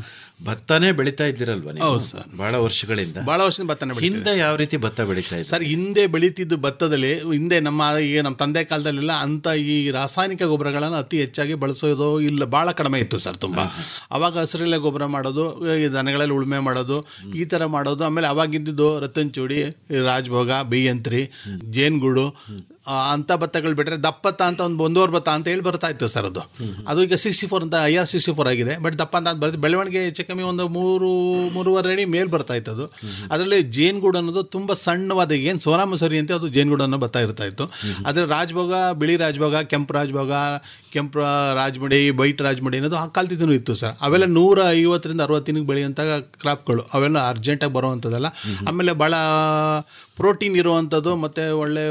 I: ಭತ್ತನೇ ಬೆಳಿತಾ ಇದ್ದೀರಲ್ವಾ ನೀವು?
K: ಹೌದು ಸರ್.
I: ಬಹಳ ವರ್ಷಗಳಿಂದ
K: ಬಹಳ ವರ್ಷದಿಂದ ಭತ್ತನೇ ಬೆಳಿತಾ
I: ಹಿಂದೆ ಯಾವ ರೀತಿ ಭತ್ತ ಬೆಳಿತಾ ಇದ್ರು
K: ಸರ್ ಹಿಂದೆ ಬೆಳೀತಿದ್ದು ಭತ್ತದಲ್ಲಿ ಹಿಂದೆ ನಮ್ಮ ಈಗ ನಮ್ಮ ತಂದೆ ಕಾಲದಲ್ಲೆಲ್ಲ ಅಂತ ಈ ರಾಸಾಯನಿಕ ಗೊಬ್ಬರಗಳನ್ನು ಅತಿ ಹೆಚ್ಚಾಗಿ ಬಳಸೋದು ಇಲ್ಲ ಭಾಳ ಕಡಿಮೆ ಇತ್ತು ಸರ್ ತುಂಬ ಅವಾಗ ಹಸಿರೆಲೆ ಗೊಬ್ಬರ ಮಾಡೋದು ಈ ದನಗಳಲ್ಲಿ ಉಳುಮೆ ಮಾಡೋದು ಈ ಥರ ಮಾಡೋದು ಆಮೇಲೆ ಅವಾಗಿದ್ದು ರತನ್ಚೂಡಿ ರಾಜ್ಭೋಗ ಬಿಯಂತ್ರಿ ಜೇನುಗೂಡು ಆ, ಅಂಥ ಭತ್ತಗಳು ಬಿಟ್ಟರೆ ದಪ್ಪತ್ತ ಅಂತ ಒಂದು ಒಂದೂವರೆ ಭತ್ತ ಅಂತ ಹೇಳಿ ಬರ್ತಾ ಇತ್ತು ಸರ್ ಅದು ಅದು ಈಗ ಸಿಕ್ಸ್ಟಿ ಫೋರ್ ಅಂತ ಐ ಆರ್ ಸಿಕ್ಸ್ಟಿ ಫೋರ್ ಆಗಿದೆ ಬಟ್ ದಪ್ಪ ಅಂತ ಬರುತ್ತೆ ಬೆಳವಣಿಗೆ ಹೆಚ್ಚು ಕಮ್ಮಿ ಒಂದು ಮೂರು ಮೂರುವರೆ ಅಡಿ ಮೇಲ್ ಬರ್ತಾ ಇತ್ತು ಅದು ಅದರಲ್ಲಿ ಜೇನುಗೂಡು ಅನ್ನೋದು ತುಂಬ ಸಣ್ಣವಾದ ಏನು ಸೋನಾ ಮಸೂರಿ ಅಂತ ಅದು ಜೇನುಗೂಡು ಅನ್ನೋ ಭತ್ತ ಇರ್ತಾ ಇತ್ತು ಆದರೆ ರಾಜ್ಭೋಗ ಬಿಳಿ ರಾಜ್ಭೋಗ ಕೆಂಪು ರಾಜ್ಭೋಗ ಕೆಂಪು ರಾಜ್ಮಡಿ ವೈಟ್ ರಾಜ್ಮಡಿ ಅನ್ನೋದು ಆ ಕಾಲದಿದ್ದೂ ಇತ್ತು ಸರ್ ಅವೆಲ್ಲ ನೂರ ಐವತ್ತರಿಂದ ಅರವತ್ತಿನಕ್ಕೆ ಬೆಳೆಯುವಂಥ ಕ್ರಾಪ್ಗಳು ಅವೆಲ್ಲ ಅರ್ಜೆಂಟಾಗಿ ಬರುವಂಥದ್ದಲ್ಲ ಆಮೇಲೆ ಭಾಳ ಪ್ರೋಟೀನ್ ಇರುವಂಥದ್ದು ಮತ್ತು ಒಳ್ಳೆ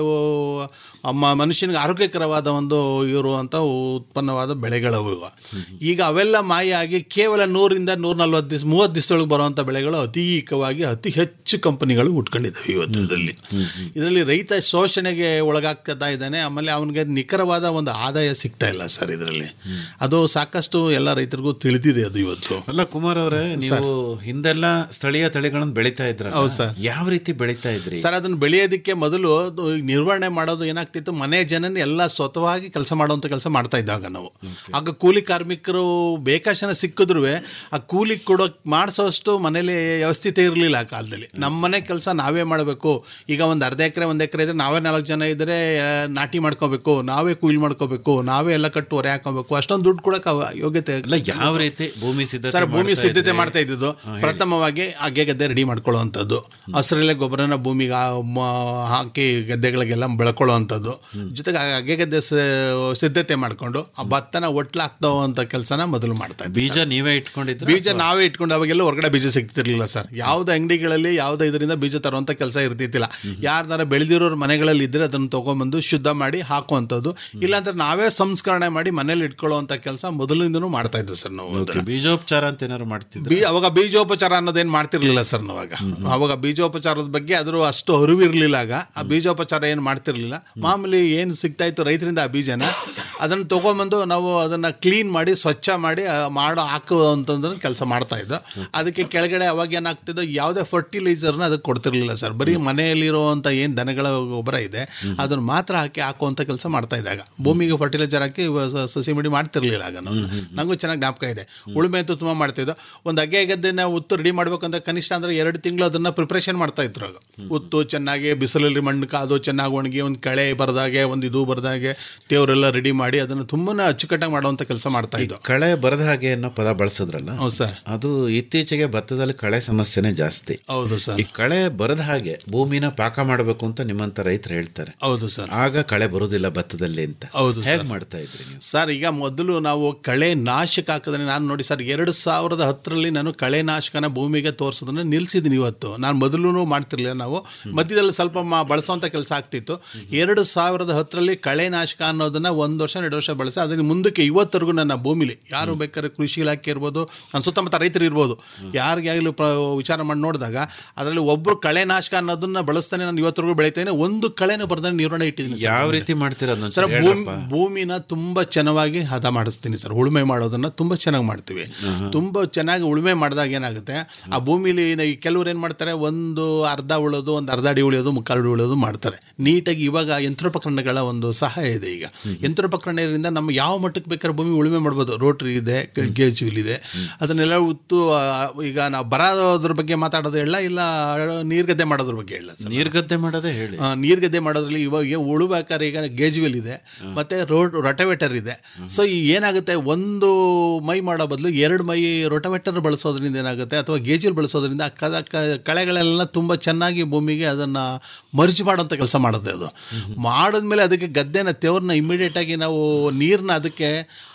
K: ಅಮ್ಮ ಮನುಷ್ಯನಿಗೆ ಆರೋಗ್ಯಕರವಾದ ಒಂದು ಇರುವಂಥ ಉತ್ಪನ್ನವಾದ ಬೆಳೆಗಳವು ಇವು. ಈಗ ಅವೆಲ್ಲ ಮಾಯ ಆಗಿ ಕೇವಲ ನೂರಿಂದ ನೂರ ನಲ್ವತ್ತು ದಿವಸ ಮೂವತ್ತು ದಿವಸದೊಳಗೆ ಬರುವಂಥ ಬೆಳೆಗಳು ಅತೀಕವಾಗಿ ಅತಿ ಹೆಚ್ಚು ಕಂಪನಿಗಳು ಉಟ್ಕೊಂಡಿದ್ದಾವೆ ಇವತ್ತು ಇದರಲ್ಲಿ ಇದರಲ್ಲಿ ರೈತ ಶೋಷಣೆಗೆ ಒಳಗಾಗ್ತಾ ಇದ್ದಾನೆ ಆಮೇಲೆ ಅವನಿಗೆ ನಿಖರವಾದ ಒಂದು ಆದಾಯ ಸಿಗ್ತಾ ಇಲ್ಲ ಸರ್ ಇದರಲ್ಲಿ ಅದು ಸಾಕಷ್ಟು ಎಲ್ಲ ರೈತರಿಗೂ ತಿಳಿದಿದೆ ಅದು ಇವತ್ತು
I: ಅಲ್ಲ ಕುಮಾರ್ ಅವರೇ ನೀವು ಹಿಂದೆಲ್ಲ ಸ್ಥಳೀಯ ತಳಿಗಳನ್ನು ಬೆಳಿತಾ ಇದ್ರ
K: ಹೌದು ಸರ್.
I: ಯಾವ ರೀತಿ ಬೆಳಿತಾ ಇದ್ರಿ
K: ಸರ್ ಅದನ್ನು ಬೆಳೆಯೋದಕ್ಕೆ ಮೊದಲು ಅದು ನಿರ್ವಹಣೆ ಮಾಡೋದು ಏನಾಗ್ತಿತ್ತು ಮನೆ ಜನನ ಎಲ್ಲ ಸ್ವತಃವಾಗಿ ಕೆಲಸ ಮಾಡುವಂಥ ಕೆಲಸ ಮಾಡ್ತಾ ಇದ್ದಾಗ ನಾವು ಆಗ ಕೂಲಿ ಕಾರ್ಮಿಕರು ಬೇಕಾಶನ ಸಿಕ್ಕಿದ್ರು ಆ ಕೂಲಿ ಕೊಡೋಕೆ ಮಾಡಿಸೋಷ್ಟು ಮನೇಲಿ ವ್ಯವಸ್ಥಿತ ಇರಲಿಲ್ಲ ಆ ಕಾಲದಲ್ಲಿ ನಮ್ಮ ಮನೆ ಕೆಲಸ ನಾವೇ ಮಾಡಬೇಕು ಈಗ ಒಂದು ಅರ್ಧ ಎಕರೆ ಒಂದು ಎಕರೆ ಇದ್ರೆ ನಾವೇ ನಾಲ್ಕು ಜನ ಇದ್ದರೆ ನಾಟಿ ಮಾಡ್ಕೋಬೇಕು ನಾವೇ ಕೂಲಿ ಮಾಡ್ಕೋಬೇಕು ನಾವೇ ಎಲ್ಲ ಕಟ್ಟು ಹೊರೆ ಹಾಕೋಬೇಕು ಅಷ್ಟೊಂದು ದುಡ್ಡು ಕೊಡೋಕೆ ಅವ- ಯೋಗ್ಯತೆ
I: ಅಲ್ಲ ಯಾವ ರೀತಿ ಭೂಮಿ ಸಿದ್ಧತೆ
K: ಸರ್ ಭೂಮಿ
I: ಮಾಡ್ತಾ
K: ಸಿದ್ಧತೆ
I: ಇದ್ರಿ?
K: ಮಾಡ್ತಾ ಇದ್ದಿದ್ದು
I: ಹಾ, ಹೇಳಿ.
K: ಪ್ರಥಮವಾಗಿ ಅಗ್ಗೆ ಗದ್ದೆ ರೆಡಿ ಮಾಡ್ಕೊಳ್ಳೋವಂಥದ್ದು ಹಸಿರೆಲೆ ಗೊಬ್ಬರನ ಭೂಮಿಗೆ ಆ- ಮ- ಹಾಕಿ ಗದ್ದೆಗಳಿಗೆಲ್ಲ ಬೆಳ್ಕೊಳ್ಳೋವಂಥದ್ದು ಜೊತೆಗೆ ಆ ಅಗ್ಗೆ ಗದ್ದೆ ಸ- ಸಿದ್ಧತೆ ಮಾಡಿಕೊಂಡು ಆ ಭತ್ತನ ಒಟ್ಲಾಕ್ತೋ ಅಂತ ಕೆಲಸನ ಮೊದಲು ಮಾಡ್ತಾ ಇದ್ವಿ
I: ಬೀಜ ನೀವೇ ಇಟ್ಕೊಂಡಿದ್ರ
K: ಬೀಜ ನಾವೇ ಇಟ್ಕೊಂಡು ಅವಾಗೆಲ್ಲ ಹೊರಗಡೆ ಬೀಜ ಸಿಗ್ತಿರ್ಲಿಲ್ಲ ಸರ್ ಯಾವ್ದು ಅಂಗಡಿಗಳಲ್ಲಿ ಯಾವ್ದು ಇದರಿಂದ ಬೀಜ ತರುವಂಥ ಕೆಲಸ ಇರ್ತಿತ್ತಿಲ್ಲ ಯಾರ್ದಾರ ಬೆಳೆದಿರೋರು ಮನೆಗಳಲ್ಲಿ ಇದ್ರೆ ಅದನ್ನು ತೊಗೊಂಬಂದು ಶುದ್ಧ ಮಾಡಿ ಹಾಕುವಂಥದ್ದು ಇಲ್ಲಾಂದ್ರೆ ನಾವೇ ಸಂಸ್ಕರಣೆ ಮಾಡಿ ಮನೇಲಿ ಇಟ್ಕೊಳ್ಳುವಂಥ ಕೆಲಸ ಮೊದಲಿಂದನೂ ಮಾಡ್ತಾ ಇದ್ವಿ ಸರ್ ನಾವು ಅದನ್ನ.
I: ಬೀಜೋಪಚಾರ ಅಂತ ಏನಾದ್ರು ಮಾಡ್ತಿದ್ರ
K: ಬೀ ಅವಾಗ ಬೀಜೋಪಚಾರ ಅನ್ನೋದೇನು ಮಾಡ್ತಿರ್ಲಿಲ್ಲ ಸರ್ ನಾವಾಗ ಅವಾಗ ಬೀಜೋಪಚಾರದ ಬಗ್ಗೆ ಅದ್ರ ಅಷ್ಟು ಅರಿವಿರಲಿಲ್ಲ ಆಗ ಆ ಬೀಜೋಪಚಾರ ಏನು ಮಾಡ್ತಿರ್ಲಿಲ್ಲ ಮಾಮೂಲಿ ಏನು ಸಿಗ್ತಾ ಇತ್ತು ರೈತರಿಂದ ಆ ಬೀಜನ ಅದನ್ನು ತೊಗೊಂಬಂದು ನಾವು ಅದನ್ನು ಕ್ಲೀನ್ ಮಾಡಿ ಸ್ವಚ್ಛ ಮಾಡಿ ಆ, ಮಾಡೋ ಹಾಕುವಂಥದ್ದನ್ನು ಕೆಲಸ ಮಾಡ್ತಾ ಇದ್ದೋ ಅದಕ್ಕೆ ಕೆಳಗಡೆ ಅವಾಗ ಏನಾಗ್ತಿದ್ದೋ ಯಾವುದೇ ಫರ್ಟಿಲೈಸರ್ನ ಅದಕ್ಕೆ ಕೊಡ್ತಿರ್ಲಿಲ್ಲ ಸರ್ ಬರೀ ಮನೆಯಲ್ಲಿರುವಂಥ ಏನು ದನಗಳ ಗೊಬ್ಬರ ಇದೆ ಅದನ್ನು ಮಾತ್ರ ಹಾಕಿ ಹಾಕುವಂಥ ಕೆಲಸ ಮಾಡ್ತಾ ಇದ್ದಾಗ ಭೂಮಿಗೆ ಫರ್ಟಿಲೈಸರ್ ಹಾಕಿ ವ- ಸ- ಸಸಿ ಮಡಿ ಮಾಡ್ತಿರ್ಲಿಲ್ಲ ಆಗ ನಾವು ನನಗೂ ಚೆನ್ನಾಗಿ ಜ್ಞಾಪಕ ಇದೆ ಉಳುಮೆ ಅಂತೂ ತುಂಬ ಮಾಡ್ತಿದ್ದೋ ಒಂದು ಅಗ್ಗೆ ಗದ್ದೆನ ಉತ್ತು ರೆಡಿ ಮಾಡ್ಬೇಕಂತ ಕನಿಷ್ಠ ಅಂದ್ರೆ ಎರಡು ತಿಂಗಳು ಅದನ್ನ ಪ್ರಿಪ್ರೇಷನ್ ಮಾಡ್ತಾ ಇದ್ರು ಆಗ ಉತ್ತು ಚೆನ್ನಾಗಿ ಬಿಸಿಲಲ್ಲಿ ಮಣ್ಣು ಕಾದು ಚೆನ್ನಾಗಿ ಒಣಗಿ ಒಂದು ಕಳೆ ಬರ್ದಾಗೆ ಒಂದು ಇದು ಬರ್ದಾಗೆ ತೇವರೆಲ್ಲ ರೆಡಿ ಮಾಡಿ ಅದನ್ನು ತುಂಬಾ ಅಚ್ಚುಕಟ್ಟಾಗಿ ಮಾಡುವಂಥ ಕೆಲಸ ಮಾಡ್ತಾ ಇದ್ದೋ
I: ಕಳೆ ಬರದ ಹಾಗೆ ಅನ್ನೋ ಪದ ಬಳಸಿದ್ರಲ್ಲ
K: ಹೌದು ಸರ್
I: ಅದು ಇತ್ತೀಚೆಗೆ ಭತ್ತದಲ್ಲಿ ಕಳೆ ಸಮಸ್ಯೆನೇ ಜಾಸ್ತಿ
K: ಹೌದು ಸರ್
I: ಈ ಕಳೆ ಬರದ ಹಾಗೆ ಭೂಮಿನ ಪಾಕ ಮಾಡಬೇಕು ಅಂತ ನಿಮ್ಮಂತ ರೈತರು ಹೇಳ್ತಾರೆ
K: ಹೌದು ಸರ್
I: ಆಗ ಕಳೆ ಬರುದಿಲ್ಲ ಭತ್ತದಲ್ಲಿ ಅಂತ
K: ಹೌದು
I: ಹೇಗೆ
K: ಸರ್.
I: ಮಾಡ್ತಾ ಇದ್ರಿ ನೀವು
K: ಸರ್ ಈಗ ಮೊದಲು ನಾವು ಕಳೆ ನಾಶಕ ಹಾಕಿದ್ರೆ ನಾನು ನೋಡಿ ಸರ್ ಎರಡು ಸಾವಿರದ ಹತ್ತರಲ್ಲಿ ನಾನು ಕಳೆ ನಾಶಕನ ಭೂಮಿಗೆ ತೋರಿಸೋದನ್ನ ನಿಲ್ಸಿದ್ದೀನಿ ಇವತ್ತು ನಾನು ಮೊದಲು ಮಾಡ್ತಿರ್ಲಿಲ್ಲ ನಾವು ಮಧ್ಯದಲ್ಲಿ ಸ್ವಲ್ಪ ಮಾ ಬಳಸೋಂಥ ಕೆಲಸ ಆಗ್ತಿತ್ತು ಎರಡು ಸಾವಿರದ ಹತ್ತರಲ್ಲಿ ಕಳೆ ನಾಶಕ ಅನ್ನೋದನ್ನ ಒಂದು ವರ್ಷ ಎರಡು ವರ್ಷ ಬಳಸಿ ಅದನ್ನ ಮುಂದಕ್ಕೆ ಇವತ್ತರೆಗೂ ನನ್ನ ಭೂಮಿಲಿ ಯಾರು ಬೇಕಾದ್ರೆ ಕೃಷಿ ಇಲಾಖೆ ಇರ್ಬೋದು ನನ್ನ ಸುತ್ತಮುತ್ತ ರೈತರು ಇರ್ಬೋದು ಯಾರಿಗಾಗಲೂ ಪ್ರ ವಿಚಾರ ಮಾಡಿ ನೋಡಿದಾಗ ಅದರಲ್ಲಿ ಒಬ್ಬರು ಕಳೆ ನಾಶಕ ಅನ್ನೋದನ್ನ ಬಳಸ್ತಾನೆ ನಾನು ಇವತ್ತರೆಗೂ ಬೆಳಿತೇನೆ ಒಂದು ಕಳೆನೂ ಬರ್ದಾನೆ ನಿರ್ವಹಣೆ ಇಟ್ಟಿದ್ದೀನಿ ಸರ್
I: ಯಾವ
K: ಭೂಮಿಲಿ.
I: ರೀತಿ ಮಾಡ್ತೀರಾ ಅದನ್ನ
K: ಸರ್
I: ಒಂಚೂರು
K: ಭೂಮಿ
I: ಹೇಳಪ್ಪ.
K: ಭೂಮಿನ ತುಂಬಾ ಚೆನ್ನಾಗಿ ಹದ ಮಾಡಿಸ್ತೀನಿ ಸರ್ ಉಳುಮೆ ಮಾಡೋದನ್ನ ತುಂಬಾ ಚೆನ್ನಾಗಿ ಮಾಡ್ತೀವಿ ತುಂಬಾ ಚೆನ್ನಾಗಿ ಉಳುಮೆ ಮಾಡಿದಾಗ ಏನಾಗುತ್ತೆ ಆ ಭೂಮಿಲಿ ನ- ಈ ಕೆಲವ್ರು ಏನು ಮಾಡ್ತಾರೆ ಒಂದು ಅರ್ಧ ಉಳೋದು ಒಂದು ಅರ್ಧ ಅಡಿ ಉಳಿಯೋದು ಮುಕ್ಕಾಲು ಅಡಿ ಉಳಿಯೋದು ಮಾಡ್ತಾರೆ ನೀಟಾಗಿ ಇವಾಗ ಯಂತ್ರೋಪಕರಣಗಳ ಒಂದು ಸಹಾಯ ಇದೆ ಈಗ ಯಂತ್ರೋಪಕರಣದಿಂದ ನಮ್ಮ ಯಾವ ಮಟ್ಟಕ್ಕೆ ಬೇಕಾದ್ರೆ ಭೂಮಿ ಉಳುಮೆ ಮಾಡ್ಬೋದು ರೋಟ್ರಿ ಇದೆ ಗೇಜ್ ವೀಲ್ ಇದೆ ಅದನ್ನೆಲ್ಲ ಉತ್ತು ಆ, ಈಗ ನಾವು ಬರೋದ್ರ ಬಗ್ಗೆ ಮಾತಾಡೋದು ಹೇಳ ಇಲ್ಲ ನೀರ್ಗದ್ದೆ ಮಾಡೋದ್ರ ಬಗ್ಗೆ ಹೇಳ
I: ನೀರ್ಗದ್ದೆ ಮಾಡೋದೇ ಹೇಳಿ
K: ಆ, ನೀರ್ಗದ್ದೆ ಮಾಡೋದ್ರಲ್ಲಿ ಇವಾಗ ಉಳುಬೇಕಾದ್ರೆ ಈಗ ಗೇಜ್ವೆಲ್ ಇದೆ ಮತ್ತೆ ರೋಡ್ ರೊಟವೇಟರ್ ಇದೆ ಸೊ ಈ ಏನಾಗುತ್ತೆ ಒಂದು ಮೈ ಮಾಡೋ ಬದಲು ಎರಡು ಮೈ ರೊಟವೇಟರ್ ಬಳಸೋದ್ರಿಂದ ಏನಾಗುತ್ತೆ ಅಥವಾ ಗೇಜ್ವೆಲ್ ಬಳಸೋದ್ರಿಂದ ಆ ಕ- ಕ- ಕಳೆಗಳೆಲ್ಲ ತುಂಬ ಚೆನ್ನಾಗಿ ಭೂಮಿಗೆ ಅದನ್ನು ಮರ್ಜ್ ಮಾಡೋಂಥ ಕೆಲಸ ಮಾಡುತ್ತೆ ಅದು ಮಾಡಿದ್ಮೇಲೆ ಅದಕ್ಕೆ ಗದ್ದೆನ ತೇವ್ರನ್ನ ಇಮಿಡಿಯೇಟಾಗಿ ನಾವು ನೀರನ್ನ ಅದಕ್ಕೆ